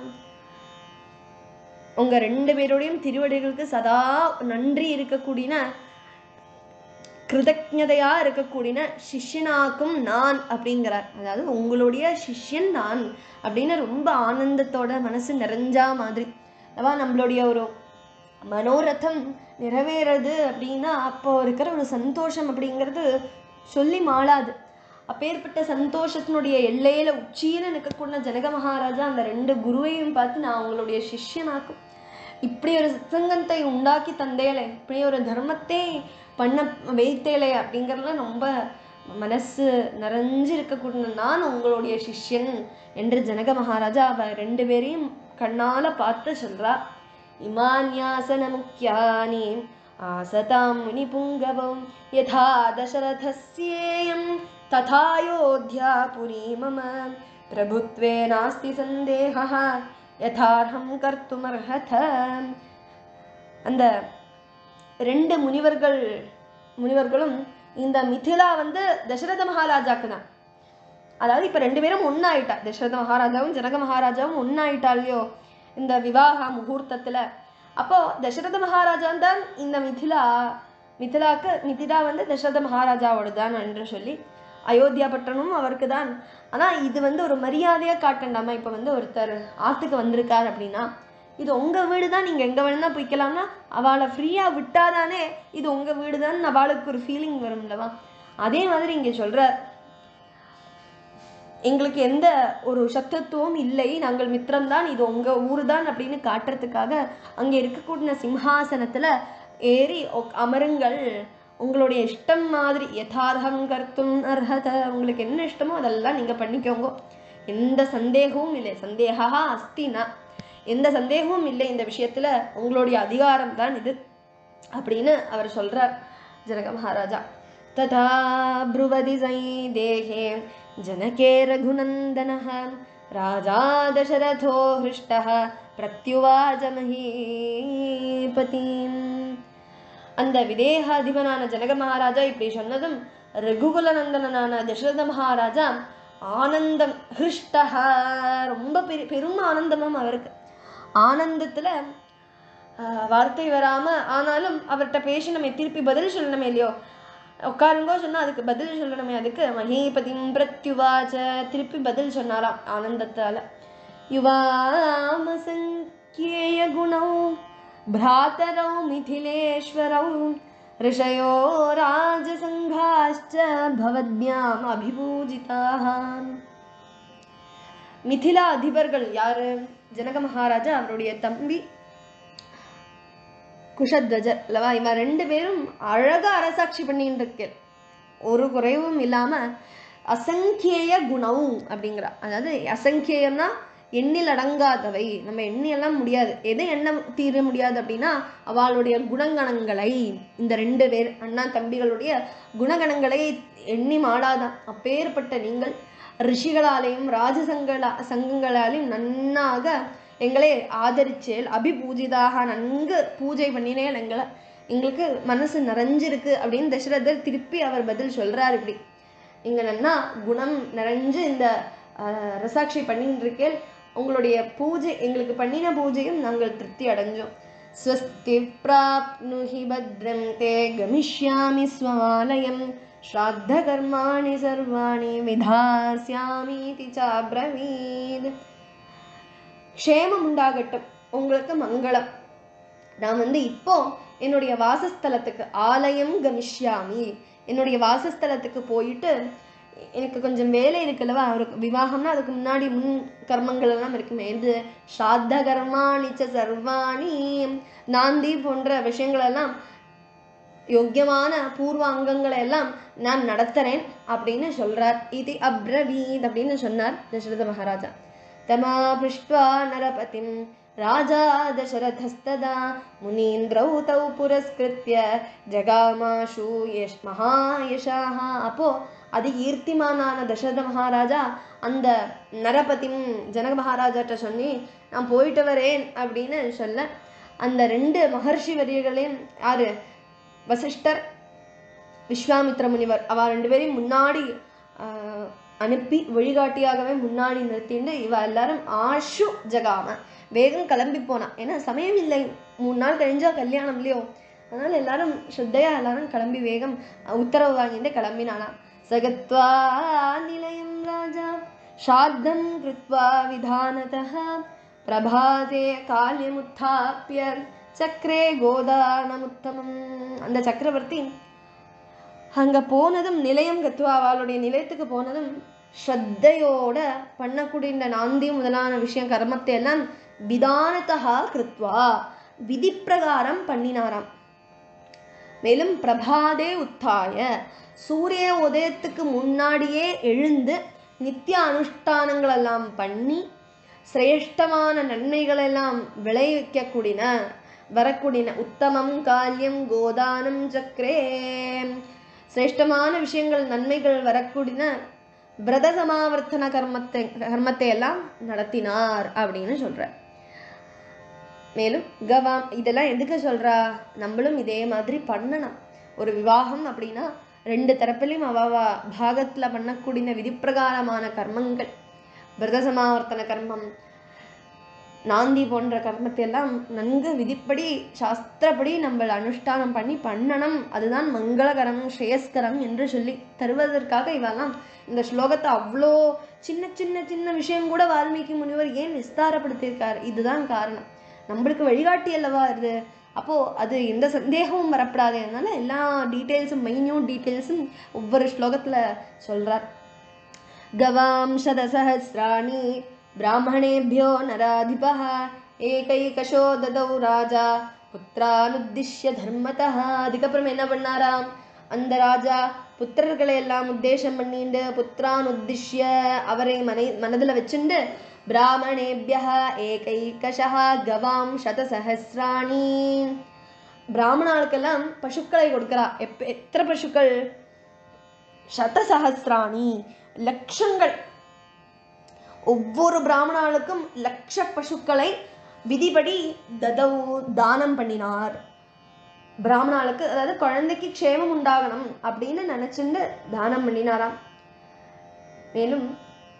உங்க ரெண்டு பேருடையும் திருவடிகளுக்கு சதா நன்றி இருக்கக்கூடிய கிருதஜதையா இருக்கக்கூடிய சிஷ்யனாக்கும் நான் அப்படிங்கிறார் அதாவது உங்களுடைய சிஷ்யன் நான் அப்படின்னு ரொம்ப ஆனந்தத்தோட மனசு நிறைஞ்சா மாதிரி அல்லவா நம்மளுடைய ஒரு மனோரதம் நிறைவேறது அப்படின்னா அப்போ இருக்கிற ஒரு சந்தோஷம் அப்படிங்கிறது சொல்லி மாளாது அப்பேற்பட்ட சந்தோஷத்தினுடைய எல்லையில உச்சியில நிற்கக்கூடிய ஜனக மகாராஜா அந்த ரெண்டு குருவையும் பார்த்து நான் உங்களுடைய சிஷ்யனாக்கும் இப்படி ஒரு சத்சங்கத்தை உண்டாக்கி தந்தேலே இப்படி ஒரு தர்மத்தை பண்ண வைத்தேலே அப்படிங்கிறதுல ரொம்ப மனசு நிறைஞ்சு இருக்கக்கூடிய நான் உங்களுடைய சிஷ்யன் என்று ஜனக மகாராஜா அவ ரெண்டு பேரையும் கண்ணால பார்த்து சொல்றா இமான்யாசன முக்கியானி ஆசதாம் முனிபுங்கவம் யதா தசரதஸ்யேயம் ததாயோத்யா புரி மம பிரபுத்வே நாஸ்தி சந்தேகः யதார்ஹம் கர்த்துமர்ஹத அந்த ரெண்டு முனிவர்கள் முனிவர்களும் இந்த மிथिला வந்து தசரத மகாராஜாக்கு தான் அதாவது இப்ப ரெண்டு பேரும் ஒன்னாயிட்டா தசரத மகாராஜாவும் ஜனக மகாராஜாவும் ஒன்னாயிட்டா இல்லையோ இந்த விவாக முகூர்த்தத்துல அப்போ தசரத மகாராஜா தான் இந்த மிथिला மிथिलाக்கு மிथिला வந்து தசரத மகாராஜாவோட தான் என்று சொல்லி அயோத்தியா பட்டணமும் அவருக்கு தான் ஆனா இது வந்து ஒரு மரியாதையா காட்டண்டாமா இப்ப வந்து ஒருத்தர் ஆத்துக்கு வந்திருக்கார் அப்படின்னா இது உங்க வீடு தான் நீங்க எங்க வேணா போய்க்கலாம்னா அவளை ஃப்ரீயா விட்டாதானே இது உங்க வீடு தான் அவளுக்கு ஒரு ஃபீலிங் வரும்லவா அதே மாதிரி இங்க சொல்ற எங்களுக்கு எந்த ஒரு சத்துவத்துவம் இல்லை நாங்கள் மித்திரம்தான் இது உங்க ஊர் தான் அப்படின்னு காட்டுறதுக்காக அங்க இருக்கக்கூடிய சிம்ஹாசனத்துல ஏறி உக்- அமருங்கள் உங்களுடைய இஷ்டம் மாதிரி யதார்த்தம் கர்த்தும் அர்ஹத உங்களுக்கு என்ன இஷ்டமோ அதெல்லாம் நீங்க பண்ணிக்கோங்க எந்த சந்தேகமும் இல்லை சந்தேகா அஸ்தினா எந்த சந்தேகமும் இல்லை இந்த விஷயத்துல உங்களுடைய அதிகாரம் தான் இது அப்படின்னு அவர் சொல்றார் ஜனக மகாராஜா ததா ப்ருவதி தேகே ஜனகே ரகுநந்தனः ராஜா தசரதோ ஹிருஷ்டः பிரத்யுவாஜ மகீபதிம் அந்த விதேக அதிபனான ஜனக மகாராஜா இப்படி சொன்னதும் ரகுகுலநந்தனான தசரத மகாராஜா ஆனந்தம் ஹிருஷ்டஹ ரொம்ப பெரு பெரும் ஆனந்தமாம் அவருக்கு ஆனந்தத்துல ஆஹ், வார்த்தை வராம ஆனாலும் அவர்கிட்ட பேசி நம்ம திருப்பி பதில் சொல்லணுமே இல்லையோ உட்காருங்கோ சொன்னா அதுக்கு பதில் சொல்லணுமே அதுக்கு மகீபதிம் பிரத்யுவாச்ச திருப்பி பதில் சொன்னாராம் ஆனந்தத்தால யுவாமசங்கேய குணௌ भ्रातरौ मिथिलेश्वरौ ऋषयो राजसङ्घाश्च भवद्भ्याम् अभिपूजिताः மிथिலா அதிபர்கள் யாரு ஜனக மகாராஜா அவருடைய தம்பி குஷத்வஜர் அல்லவா இவ ரெண்டு பேரும் அழகா அரசாட்சி பண்ணிட்டு இருக்கு ஒரு குறைவும் இல்லாம அசங்கேய குணம் அப்படிங்கிறா அதாவது அசங்கேயம்னா எண்ணில் அடங்காதவை நம்ம எண்ணி எல்லாம் முடியாது எது எண்ண தீர முடியாது அப்படின்னா அவளுடைய குணகணங்களை இந்த ரெண்டு பேர் அண்ணா தம்பிகளுடைய குணகணங்களை எண்ணி மாடாதான் அப்பேற்பட்ட நீங்கள் ரிஷிகளாலேயும் ராஜசங்களா சங்கங்களாலேயும் நன்னாக எங்களை ஆதரிச்சேல் அபிபூஜிதாக நன்கு பூஜை பண்ணினேன் எங்களை எங்களுக்கு மனசு நிறைஞ்சிருக்கு அப்படின்னு தசரதர் திருப்பி அவர் பதில் சொல்றார் இப்படி இங்க நன்னா குணம் நிறைஞ்சு இந்த ஆஹ், ரசாட்சி பண்ணிட்டு இருக்கேன் உங்களுடைய பூஜை எங்களுக்கு பண்ணின பூஜையும் நாங்கள் திருப்தி அடைஞ்சோம் ஸ்வஸ்தி பிராப்னுஹி பத்ரம் தே கமிஷ்யாமி ஸ்வமாலயம் ஸ்ராத்த கர்மாணி சர்வாணி விதாஸ்யாமீதி சாப்ரவீத் க்ஷேமம் உண்டாகட்டும் உங்களுக்கு மங்களம் நான் வந்து இப்போ என்னுடைய வாசஸ்தலத்துக்கு ஆலயம் கமிஷ்யாமி என்னுடைய வாசஸ்தலத்துக்கு போயிட்டு எனக்கு கொஞ்சம் வேலை இருக்குல்லவா ஒரு விவாகம்னா அதுக்கு முன்னாடி முன் கர்மங்கள் எல்லாம் இருக்குமே இது ஸ்ராத்த கர்மாணி ச சர்வாணி நாந்தி போன்ற விஷயங்கள் எல்லாம் யோக்கியமான பூர்வ அங்கங்களை எல்லாம் நான் நடத்துறேன் அப்படின்னு சொல்றார் இது அப்ரவீத் அப்படின்னு சொன்னார் தசரத மகாராஜா தமா பிருஷ்ட்வா நரபதிம் ராஜா தசரதஸ்ததா முனீந்திரௌ தௌ புரஸ்கிருத்ய ஜகாமாஷு யஷ் மகாயஷாக அப்போ அது கீர்த்திமானான தசரத மகாராஜா அந்த நரபதிம் ஜனக மகாராஜாட்ட சொல்லி நான் போயிட்டு வரேன் அப்படின்னு சொல்ல அந்த ரெண்டு மகர்ஷி வரியர்களையும் யாரு வசிஷ்டர் விஸ்வாமித்ர முனிவர் அவ ரெண்டு பேரையும் முன்னாடி ஆஹ், அனுப்பி வழிகாட்டியாகவே முன்னாடி நிறுத்திண்டு இவ எல்லாரும் ஆஷு ஜகாம வேகம் கிளம்பி போனா ஏன்னா சமயம் இல்லை மூணு நாள் கழிஞ்சா கல்யாணம் இல்லையோ அதனால எல்லாரும் ஸ்ரத்தையா எல்லாரும் கிளம்பி வேகம் உத்தரவு வாங்கிட்டு கிளம்பினானா சகத்வா நிலையம் ராஜா சார்த்தம் கிருத்வா விதானதः பிரபாதே கால்யமுத்தாப்பிய சக்கரே கோதானமுத்தமம் அந்த சக்கரவர்த்தி அங்க போனதும் நிலையம் கத்துவா அவளுடைய நிலையத்துக்கு போனதும் ஸ்ரத்தையோட பண்ணக்கூடிய இந்த நாந்தி முதலான விஷயம் கர்மத்தை எல்லாம் விதானத்தகா கிருத்வா விதி பிரகாரம் பண்ணினாராம் மேலும் பிரபாதே உத்தாய சூரிய உதயத்துக்கு முன்னாடியே எழுந்து நித்திய அனுஷ்டானங்கள் எல்லாம் பண்ணி சிரேஷ்டமான நன்மைகள் எல்லாம் விளைவிக்கக்கூடின வரக்கூடின உத்தமம் கால்யம் கோதானம் சக்கரே சிரேஷ்டமான விஷயங்கள் நன்மைகள் வரக்கூடின விரத சமாவர்த்தன கர்மத்தை கர்மத்தை எல்லாம் நடத்தினார் அப்படின்னு சொல்றார் மேலும் கவாம் இதெல்லாம் எதுக்கு சொல்றா நம்மளும் இதே மாதிரி பண்ணணும் ஒரு விவாகம் அப்படின்னா ரெண்டு தரப்புலையும் அவ அவ பாகத்துல பண்ணக்கூடிய விதிப்பிரகாரமான கர்மங்கள் விரத சமாவர்த்தன கர்மம் நாந்தி போன்ற கர்மத்தை எல்லாம் நன்கு விதிப்படி சாஸ்திரப்படி நம்ம அனுஷ்டானம் பண்ணி பண்ணணும் அதுதான் மங்களகரம் ஸ்ரேயஸ்கரம் என்று சொல்லி தருவதற்காக இவெல்லாம் இந்த ஸ்லோகத்தை அவ்வளோ சின்ன சின்ன சின்ன விஷயம் கூட வால்மீகி முனிவர் ஏன் விஸ்தாரப்படுத்தியிருக்கார் இதுதான் காரணம் நம்மளுக்கு வழிகாட்டி அல்லவா இது அப்போ அது எந்த சந்தேகமும் வரப்படாது அதனால எல்லா டீட்டெயில்ஸும் மைன்யூட் டீட்டெயில்ஸும் ஒவ்வொரு ஸ்லோகத்துல சொல்றார் गवां शतसहस्राणि ब्राह्मणेभ्यो नराधिपः एकैकशो ददौ राजा புத்திரானுத்திஷ்ய தர்மதः அதுக்கப்புறம் என்ன பண்ணாராம் அந்த ராஜா புத்திரர்களை எல்லாம் உத்தேசம் பண்ணிண்டு புத்திரானுத்திஷ்ய அவரை மனை மனதில் வச்சுண்டு பிராமணேபிய ஏகைகஷः கவாம் சதசஹசிராணி பிராமணாளுக்கெல்லாம் பசுக்களை கொடுக்கிறா எப்ப எத்தனை பசுக்கள் சதசஹசிராணி லட்சங்கள் ஒவ்வொரு பிராமணாளுக்கும் லட்ச பசுக்களை விதிபடி ததவு தானம் பண்ணினார் பிராமணாளுக்கு அதாவது குழந்தைக்கு க்ஷேமம் உண்டாகணும் அப்படின்னு நினைச்சுண்டு தானம் பண்ணினாராம் மேலும்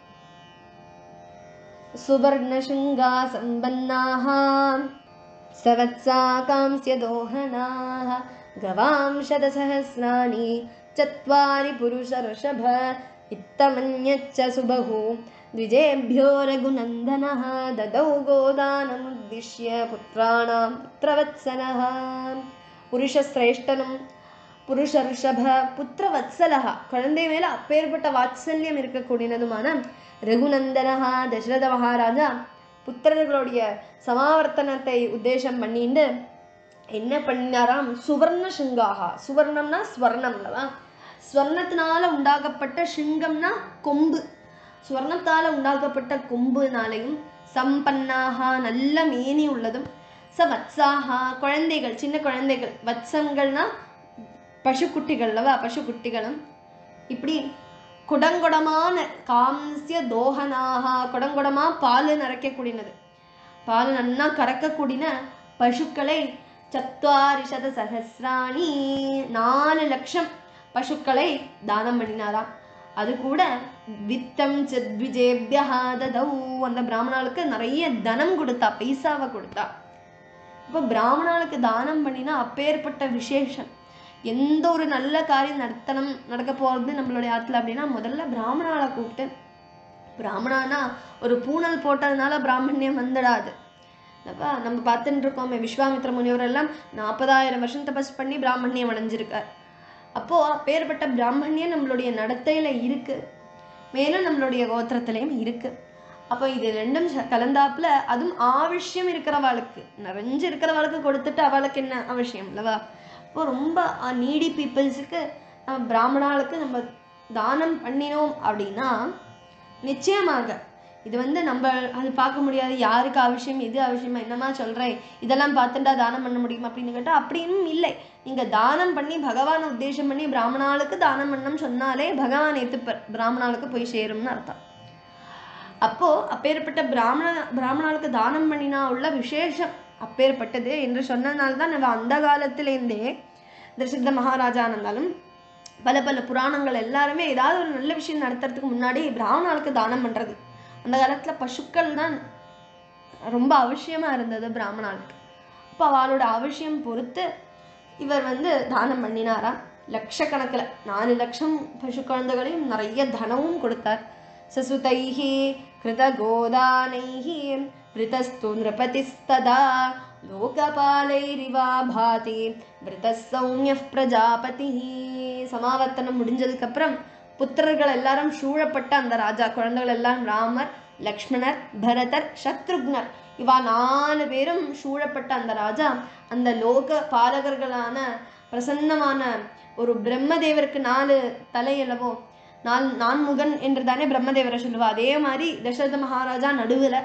சுவர்ணசுங்கா சம்பன்னாக सवत्सा कांस्यदोहनाः गवां शतसहस्राणि चत्वारि पुरुषऋषभ इत्थमन्यच्च सुबहु द्विजेभ्यो रघुनन्दनः ददौ गोदानमुद्दिश्य पुत्राणां पुत्रवत्सलः புருஷஸ்ரேஷ்டனும் புருஷ ரிஷப புத்திரவத்சலஹா குழந்தை மேல அப்பேற்பட்ட வாத்சல்யம் இருக்கக்கூடியதுமான ரகுநந்தனஹா தசரத மகாராஜா புத்திரர்களுடைய சமாவர்த்தனத்தை உத்தேசம் பண்ணிண்டு என்ன பண்ணினாராம் சுவர்ண சிங்காகா சுவர்ணம்னா ஸ்வர்ணம்லவா ஸ்வர்ணத்தினால உண்டாக்கப்பட்ட சிங்கம்னா கொம்பு சுவர்ணத்தால உண்டாக்கப்பட்ட கொம்புனாலையும் சம்பன்னாகா நல்ல மேனி உள்ளதும் ச வத்சாகா குழந்தைகள் சின்ன குழந்தைகள் வத்சங்கள்னா பசுக்குட்டிகள்லவா பசுக்குட்டிகளும் இப்படி குடங்குடமான காம்சிய தோகனாகா குடங்குடமா பால் நிறைக்கக்கூடியது பால் நன்னா கறக்கக்கூடின பசுக்களை சத்வாரிஷத சகசிராணி நாலு லட்சம் பசுக்களை தானம் பண்ணினாராம் அது கூட வித்தம் சத்விஜேபியா ததௌ அந்த பிராமணாளுக்கு நிறைய தனம் கொடுத்தா பைசாவை கொடுத்தா இப்போ பிராமணாளுக்கு தானம் பண்ணினா அப்பேற்பட்ட விசேஷம் எந்த ஒரு நல்ல காரியம் நடத்தணும் நடக்க போகிறது நம்மளுடைய ஆத்துல அப்படின்னா முதல்ல பிராமணாளை கூப்பிட்டு பிராமணானா ஒரு பூணல் போட்டதுனால பிராமணியம் வந்துடாது அப்பா நம்ம பார்த்துட்டு இருக்கோமே விஸ்வாமித்ர முனிவர் எல்லாம் நாற்பதாயிரம் வருஷம் தபஸ் பண்ணி பிராமணியம் அடைஞ்சிருக்கார் அப்போ அப்பேற்பட்ட பிராமணியம் நம்மளுடைய நடத்தையில இருக்கு மேலும் நம்மளுடைய கோத்திரத்திலையும் இருக்கு அப்போ இது ரெண்டும் ச- கலந்தாப்புல அதுவும் ஆவசியம் இருக்கிறவாளுக்கு நிறைஞ்சு இருக்கிறவாளுக்கு கொடுத்துட்டு அவளுக்கு என்ன அவசியம் இல்லவா இப்போ ரொம்ப நீடி பீப்புள்ஸுக்கு நம்ம பிராமணாளுக்கு நம்ம தானம் பண்ணினோம் அப்படின்னா நிச்சயமாக இது வந்து நம்ம அது பார்க்க முடியாது யாருக்கு அவசியம் எது அவசியமா என்னமா சொல்றேன் இதெல்லாம் பார்த்துட்டா தானம் பண்ண முடியுமா அப்படின்னு கேட்டா அப்படியும் இல்லை நீங்க தானம் பண்ணி பகவானை உத்தேசம் பண்ணி பிராமணாளுக்கு தானம் பண்ணணும் சொன்னாலே பகவான் ஏத்துப்பர் பிராமணாளுக்கு போய் சேரும்னு அர்த்தம் அப்போ அப்பேற்பட்ட பிராமண பிராமணாளுக்கு தானம் பண்ணினா உள்ள விசேஷம் அப்பேற்பட்டது என்று சொன்னதுனால தான் நம்ம அந்த காலத்திலேருந்தே திருசித்த மகாராஜா இருந்தாலும் பல பல புராணங்கள் எல்லாருமே ஏதாவது ஒரு நல்ல விஷயம் நடத்துறதுக்கு முன்னாடி பிராமணாளுக்கு தானம் பண்றது அந்த காலத்துல பசுக்கள் தான் ரொம்ப அவசியமா இருந்தது பிராமணாளுக்கு அப்போ அவளோட அவசியம் பொறுத்து இவர் வந்து தானம் பண்ணினாராம் லட்சக்கணக்கில் நாலு லட்சம் பசு குழந்தைகளையும் நிறைய தனமும் கொடுத்தார் சசுதைஹி கிருதகோதானைஹி விருதஸ்து நிருபதிஸ்ததா லோகபாலைரிவா பாதி விருத சௌமிய பிரஜாபதி சமாவர்த்தனம் முடிஞ்சதுக்கப்புறம் புத்திரர்கள் எல்லாரும் சூழப்பட்ட அந்த ராஜா குழந்தைகள் எல்லாம் ராமர் லக்ஷ்மணர் பரதர் சத்ருக்னர் இவா நாலு பேரும் சூழப்பட்ட அந்த ராஜா அந்த லோக பாலகர்களான பிரசன்னமான ஒரு பிரம்மதேவருக்கு நாலு தலையளவோ நால் நான்முகன் என்று தானே பிரம்மதேவரை சொல்லுவா அதே மாதிரி தசரத மகாராஜா நடுவுல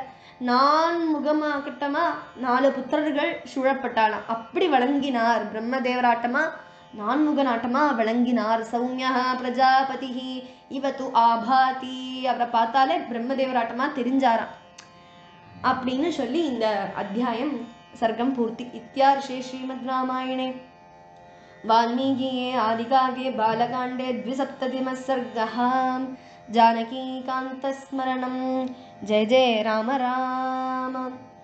நான்முகமாகட்டமா நாலு புத்திரர்கள் சூழப்பட்டாளாம் அப்படி வழங்கினார் பிரம்மதேவராட்டமா நான்முகனாட்டமா விளங்கினார் சௌமியா பிரஜாபதி இவத்து ஆபாதி அவரை பார்த்தாலே பிரம்மதேவராட்டமா தெரிஞ்சாராம் அப்படின்னு சொல்லி இந்த அத்தியாயம் சர்க்கம் பூர்த்தி இத்தியார்ஷே ஸ்ரீமத் ராமாயணே वाल्मीकिये आदिकाव्ये बालकाण्डे द्विसप्ततिमः सर्गः जानकीकान्तस्मरणं जय जय राम राम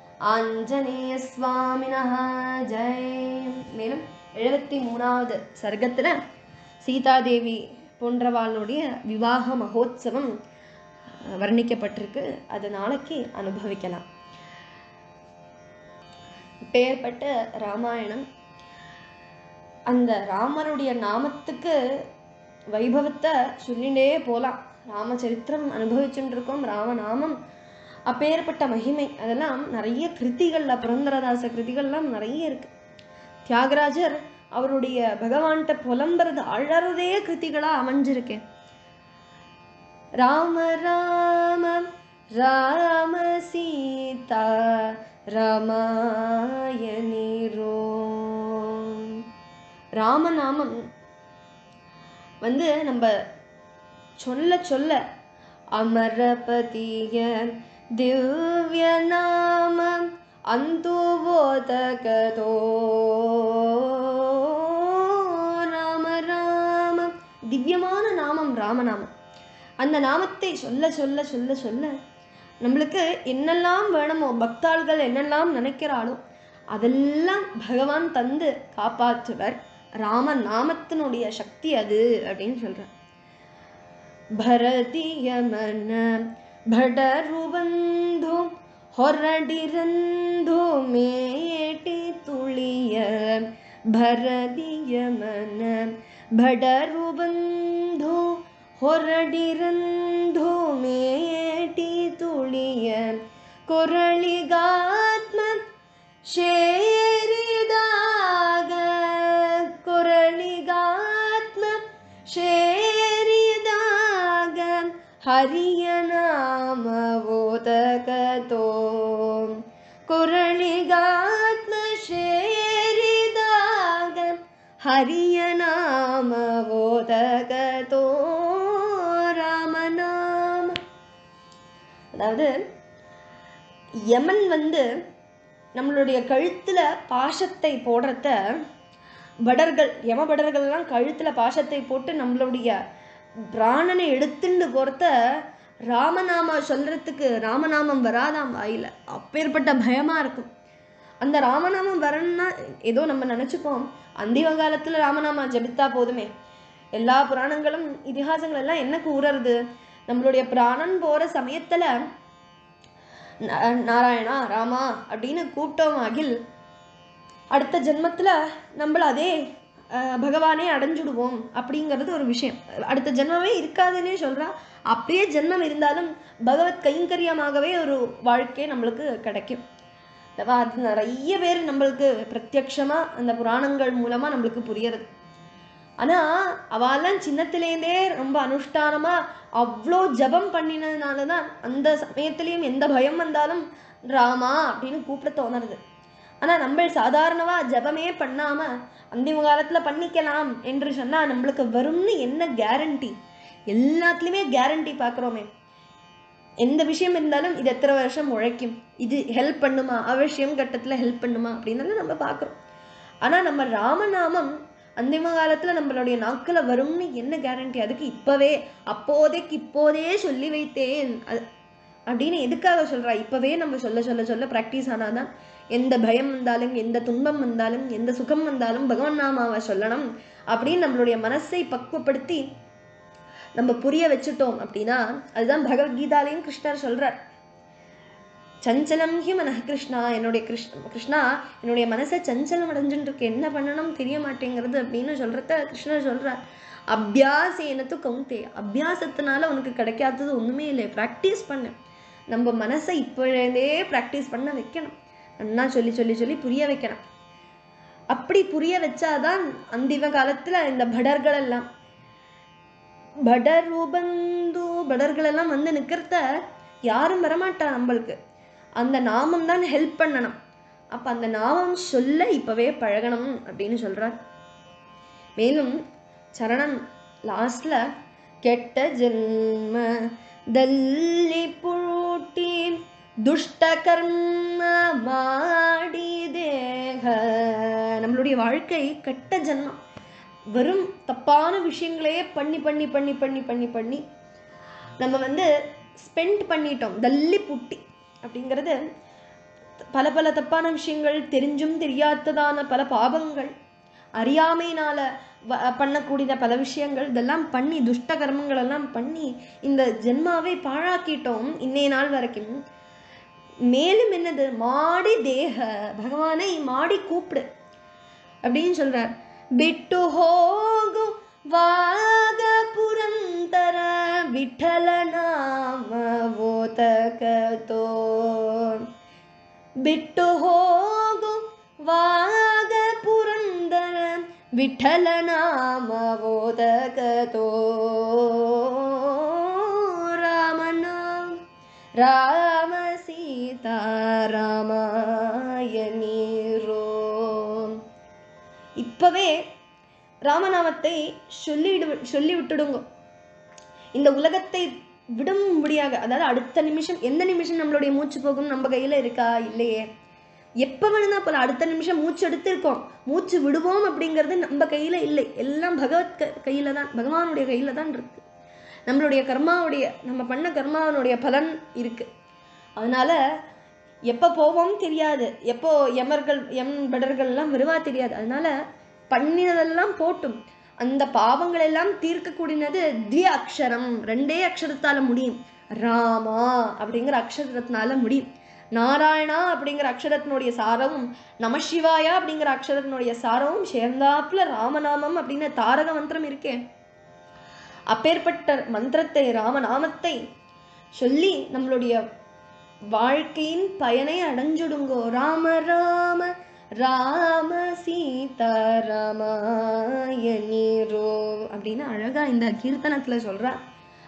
ஆஞ்சநேயஸ்வாமினஹ ஜெய் மேலும் எழுபத்தி மூணாவது சர்க்கத்தில் சீதாதேவி போன்றவாளுடைய விவாக மகோத்சவம் அஹ், வர்ணிக்கப்பட்டிருக்கு அது நாளைக்கு அனுபவிக்கலாம் பெயர்பட்ட ராமாயணம் அந்த ராமருடைய நாமத்துக்கு வைபவத்தை சொல்லிண்டே போகலாம் ராமச்சரித்திரம் அனுபவிச்சுட்டு இருக்கோம் ராமநாமம் அப்பேற்பட்ட மகிமை அதெல்லாம் நிறைய கிருதிகள்ல புரந்தரதாச கிருதிகள்லாம் நிறைய இருக்கு தியாகராஜர் அவருடைய பகவான்கிட்ட புலம்புறது அழறதே கிருதிகளா அமைஞ்சிருக்கு ராம ராம ராம சீதா ராமாயணிரோ ராமநாமம் வந்து நம்ம சொல்ல சொல்ல அமரபதிய திவ்ய நாமம் அந்து போதகதோ ராம ராம திவ்யமான நாமம் ராமநாமம் அந்த நாமத்தை சொல்ல சொல்ல சொல்ல சொல்ல நம்மளுக்கு என்னெல்லாம் வேணுமோ பக்தாள்கள் என்னெல்லாம் நினைக்கிறாளோ அதெல்லாம் பகவான் தந்து காப்பாற்றுவர் ராம நாமத்தினுடைய சக்தி அது அப்படின்னு சொல்றார் ಭರತಿಯ ಮನ ಭಡರು ಬಂಧು ಹೊರಡಿರಂದು ಮೇಟಿ ತುಳಿಯ ಭರದಿಯ ಮನ ಭಡರು ಬಂಧು ಹೊರಡಿರಂದು ಮೇಟಿ ತುಳಿಯ ಕೊರಳಿಗಾತ್ಮ ಶೇರಿದ ಹರಿಯ ನಾಮವೋದಕತೋ ಕುರಳಿಗಾತ್ಮ ಸೇರಿದಾಗ ಹರಿಯ ನಾಮವೋದಕತೋ ರಾಮನಾಮ அதாவது யமன் வந்து நம்மளுடைய கழுத்துல பாசத்தை போடுறத படர்கள் யம படர்கள்லாம் கழுத்துல பாசத்தை போட்டு நம்மளுடைய பிராணனை எடுத்துட்டு போறத ராமநாமா சொல்றதுக்கு ராமநாமம் வராதாம் வாயில அப்பேற்பட்ட பயமா இருக்கும் அந்த ராமநாமம் வரணும்னா ஏதோ நம்ம நினைச்சுப்போம் அந்திம காலத்துல ராமநாமா ஜபித்தா போதுமே எல்லா புராணங்களும் இதிகாசங்கள் எல்லாம் என்ன கூறுறது நம்மளுடைய பிராணன் போற சமயத்துல நா- நாராயணா ராமா அப்படின்னு கூப்பிட்டோமாகில் அடுத்த ஜென்மத்துல நம்மள அதே அஹ், பகவானே அடைஞ்சுடுவோம் அப்படிங்கிறது ஒரு விஷயம் அடுத்த ஜென்மமே இருக்காதுன்னே சொல்றா அப்படியே ஜென்மம் இருந்தாலும் பகவத் கைங்கரியமாகவே ஒரு வாழ்க்கை நம்மளுக்கு கிடைக்கும் அல்லவா? அது நிறைய பேர் நம்மளுக்கு பிரத்யக்ஷமா அந்த புராணங்கள் மூலமா நம்மளுக்கு புரியறது ஆனா அவெல்லாம் சின்னத்திலேருந்தே ரொம்ப அனுஷ்டானமா அவ்வளோ ஜபம் பண்ணினதுனால தான் அந்த சமயத்திலையும் எந்த பயம் வந்தாலும் ராமா அப்படின்னு கூப்பிட தோணுறது ஆனா நம்ம சாதாரணமா ஜபமே பண்ணாம அந்திம காலத்துல பண்ணிக்கலாம் என்று சொன்னா நம்மளுக்கு வரும்னு என்ன கேரண்டி எல்லாத்துலயுமே கேரண்டி பார்க்குறோமே எந்த விஷயம் இருந்தாலும் இது எத்தனை வருஷம் உழைக்கும் இது ஹெல்ப் பண்ணுமா அவசியம் கட்டத்துல ஹெல்ப் பண்ணுமா அப்படின்னு நம்ம பார்க்குறோம் ஆனா நம்ம ராமநாமம் அந்திம காலத்துல நம்மளுடைய நாக்குல வரும்னு என்ன கேரண்டி அதுக்கு இப்பவே அப்போதைக்கு இப்போதே சொல்லி வைத்தேன் அது அப்படின்னு எதுக்காக சொல்றா இப்பவே நம்ம சொல்ல சொல்ல சொல்ல ப்ராக்டிஸ் ஆனாதான் எந்த பயம் வந்தாலும் எந்த துன்பம் வந்தாலும் எந்த சுகம் வந்தாலும் பகவான் நாமாவை சொல்லணும் அப்படின்னு நம்மளுடைய மனசை பக்குவப்படுத்தி நம்ம புரிய வச்சுட்டோம் அப்படின்னா அதுதான் பகவத்கீதாலையும் கிருஷ்ணர் சொல்றார் சஞ்சலம் ஹி மனஹ கிருஷ்ணா என்னுடைய கிருஷ்ண கிருஷ்ணா என்னுடைய மனசை சஞ்சலம் அடைஞ்சுட்டு இருக்கு என்ன பண்ணணும் தெரிய மாட்டேங்கிறது அப்படின்னு சொல்றத கிருஷ்ணர் சொல்றார் அபியாசேனத்து கவுந்தே அபியாசத்தினால உனக்கு கிடைக்காதது ஒண்ணுமே இல்லை ப்ராக்டிஸ் பண்ணு நம்ம மனசை இப்போதே ப்ராக்டிஸ் பண்ண வைக்கணும் அண்ணா சொல்லி சொல்லி சொல்லி புரிய வைக்கணும் அப்படி புரிய வச்சாதான் அந்திம காலத்துல இந்த படர்கள் எல்லாம் படர் உபந்து படர்கள் எல்லாம் வந்து நிக்கிறத யாரும் வரமாட்டா நம்மளுக்கு அந்த நாமம் தான் ஹெல்ப் பண்ணணும் அப்ப அந்த நாமம் சொல்ல இப்பவே பழகணும் அப்படின்னு சொல்றார் மேலும் சரணம் லாஸ்ட்ல கெட்ட ஜென்ம தல்லி புட்டி துஷ்ட கர்ம மாடி தேக நம்மளுடைய வாழ்க்கை கெட்ட ஜென்மம் வெறும் தப்பான விஷயங்களே பண்ணி பண்ணி பண்ணி பண்ணி பண்ணி பண்ணி நம்ம வந்து ஸ்பெண்ட் பண்ணிட்டோம் தள்ளி புட்டி அப்படிங்கிறது பல பல தப்பான விஷயங்கள் தெரிஞ்சும் தெரியாததான பல பாபங்கள் அறியாமையினால வ- பண்ணக்கூடிய பல விஷயங்கள் இதெல்லாம் பண்ணி துஷ்ட கர்மங்கள் எல்லாம் பண்ணி இந்த ஜென்மாவை பாழாக்கிட்டோம் இன்னைய நாள் வரைக்கும் மேலும் என்னது மாடி தேக பகவானை மாடி கூப்பிடு அப்படின்னு சொல்றார் ಬಿಟ್ಟು ಹೋಗು ವಾಗ ಪುರಂತರ ವಿಠಲ ನಾಮ ಓತಕತೋ ಬಿಟ್ಟು ಹೋಗು ವಾಗ ಪುರಂದರ ವಿಠಲ ನಾಮ ಓದಕತೋ ರಾಮನ ರಾಮ ಸೀತಾ ರಾಮಾಯಣೀರೋ இப்பவே ராமநாமத்தை சொல்லிடு சொல்லி விட்டுடுங்க இந்த உலகத்தை விடும்படியாக அதாவது அடுத்த நிமிஷம் எந்த நிமிஷம் நம்மளுடைய மூச்சு போகும் நம்ம கையில இருக்கா இல்லையே எப்ப வேணும்னா போல அடுத்த நிமிஷம் மூச்சு எடுத்திருக்கோம் மூச்சு விடுவோம் அப்படிங்கிறது நம்ம கையில இல்லை எல்லாம் பகவத் க- கையில தான் பகவானுடைய கையில தான் இருக்கு நம்மளுடைய கர்மாவுடைய நம்ம பண்ண கர்மாவனுடைய பலன் இருக்கு அதனால எப்போ போவோம் தெரியாது எப்போ யமர்கள் எம் படர்கள்லாம் வருவா தெரியாது அதனால பண்ணினதெல்லாம் போட்டும் அந்த பாவங்கள் எல்லாம் தீர்க்கக்கூடியது தி அக்ஷரம் ரெண்டே அக்ஷரத்தால முடியும் ராமா அப்படிங்கிற அக்ஷரத்தினால முடியும் நாராயணா அப்படிங்கிற அக்ஷரத்தினுடைய சாரமும் நமசிவாயா அப்படிங்கிற அக்ஷரத்தினுடைய சாரமும் சேர்ந்தாப்புல ராமநாமம் அப்படின்னு தாரக மந்திரம் இருக்கே அப்பேற்பட்ட மந்திரத்தை ராமநாமத்தை சொல்லி நம்மளுடைய வாழ்க்கையின் பயனை அடைஞ்சுடுங்கோ ராம ராம ராம சீதா ராமாயணீரோ அப்படின்னு அழகா இந்த கீர்த்தனத்துல சொல்றா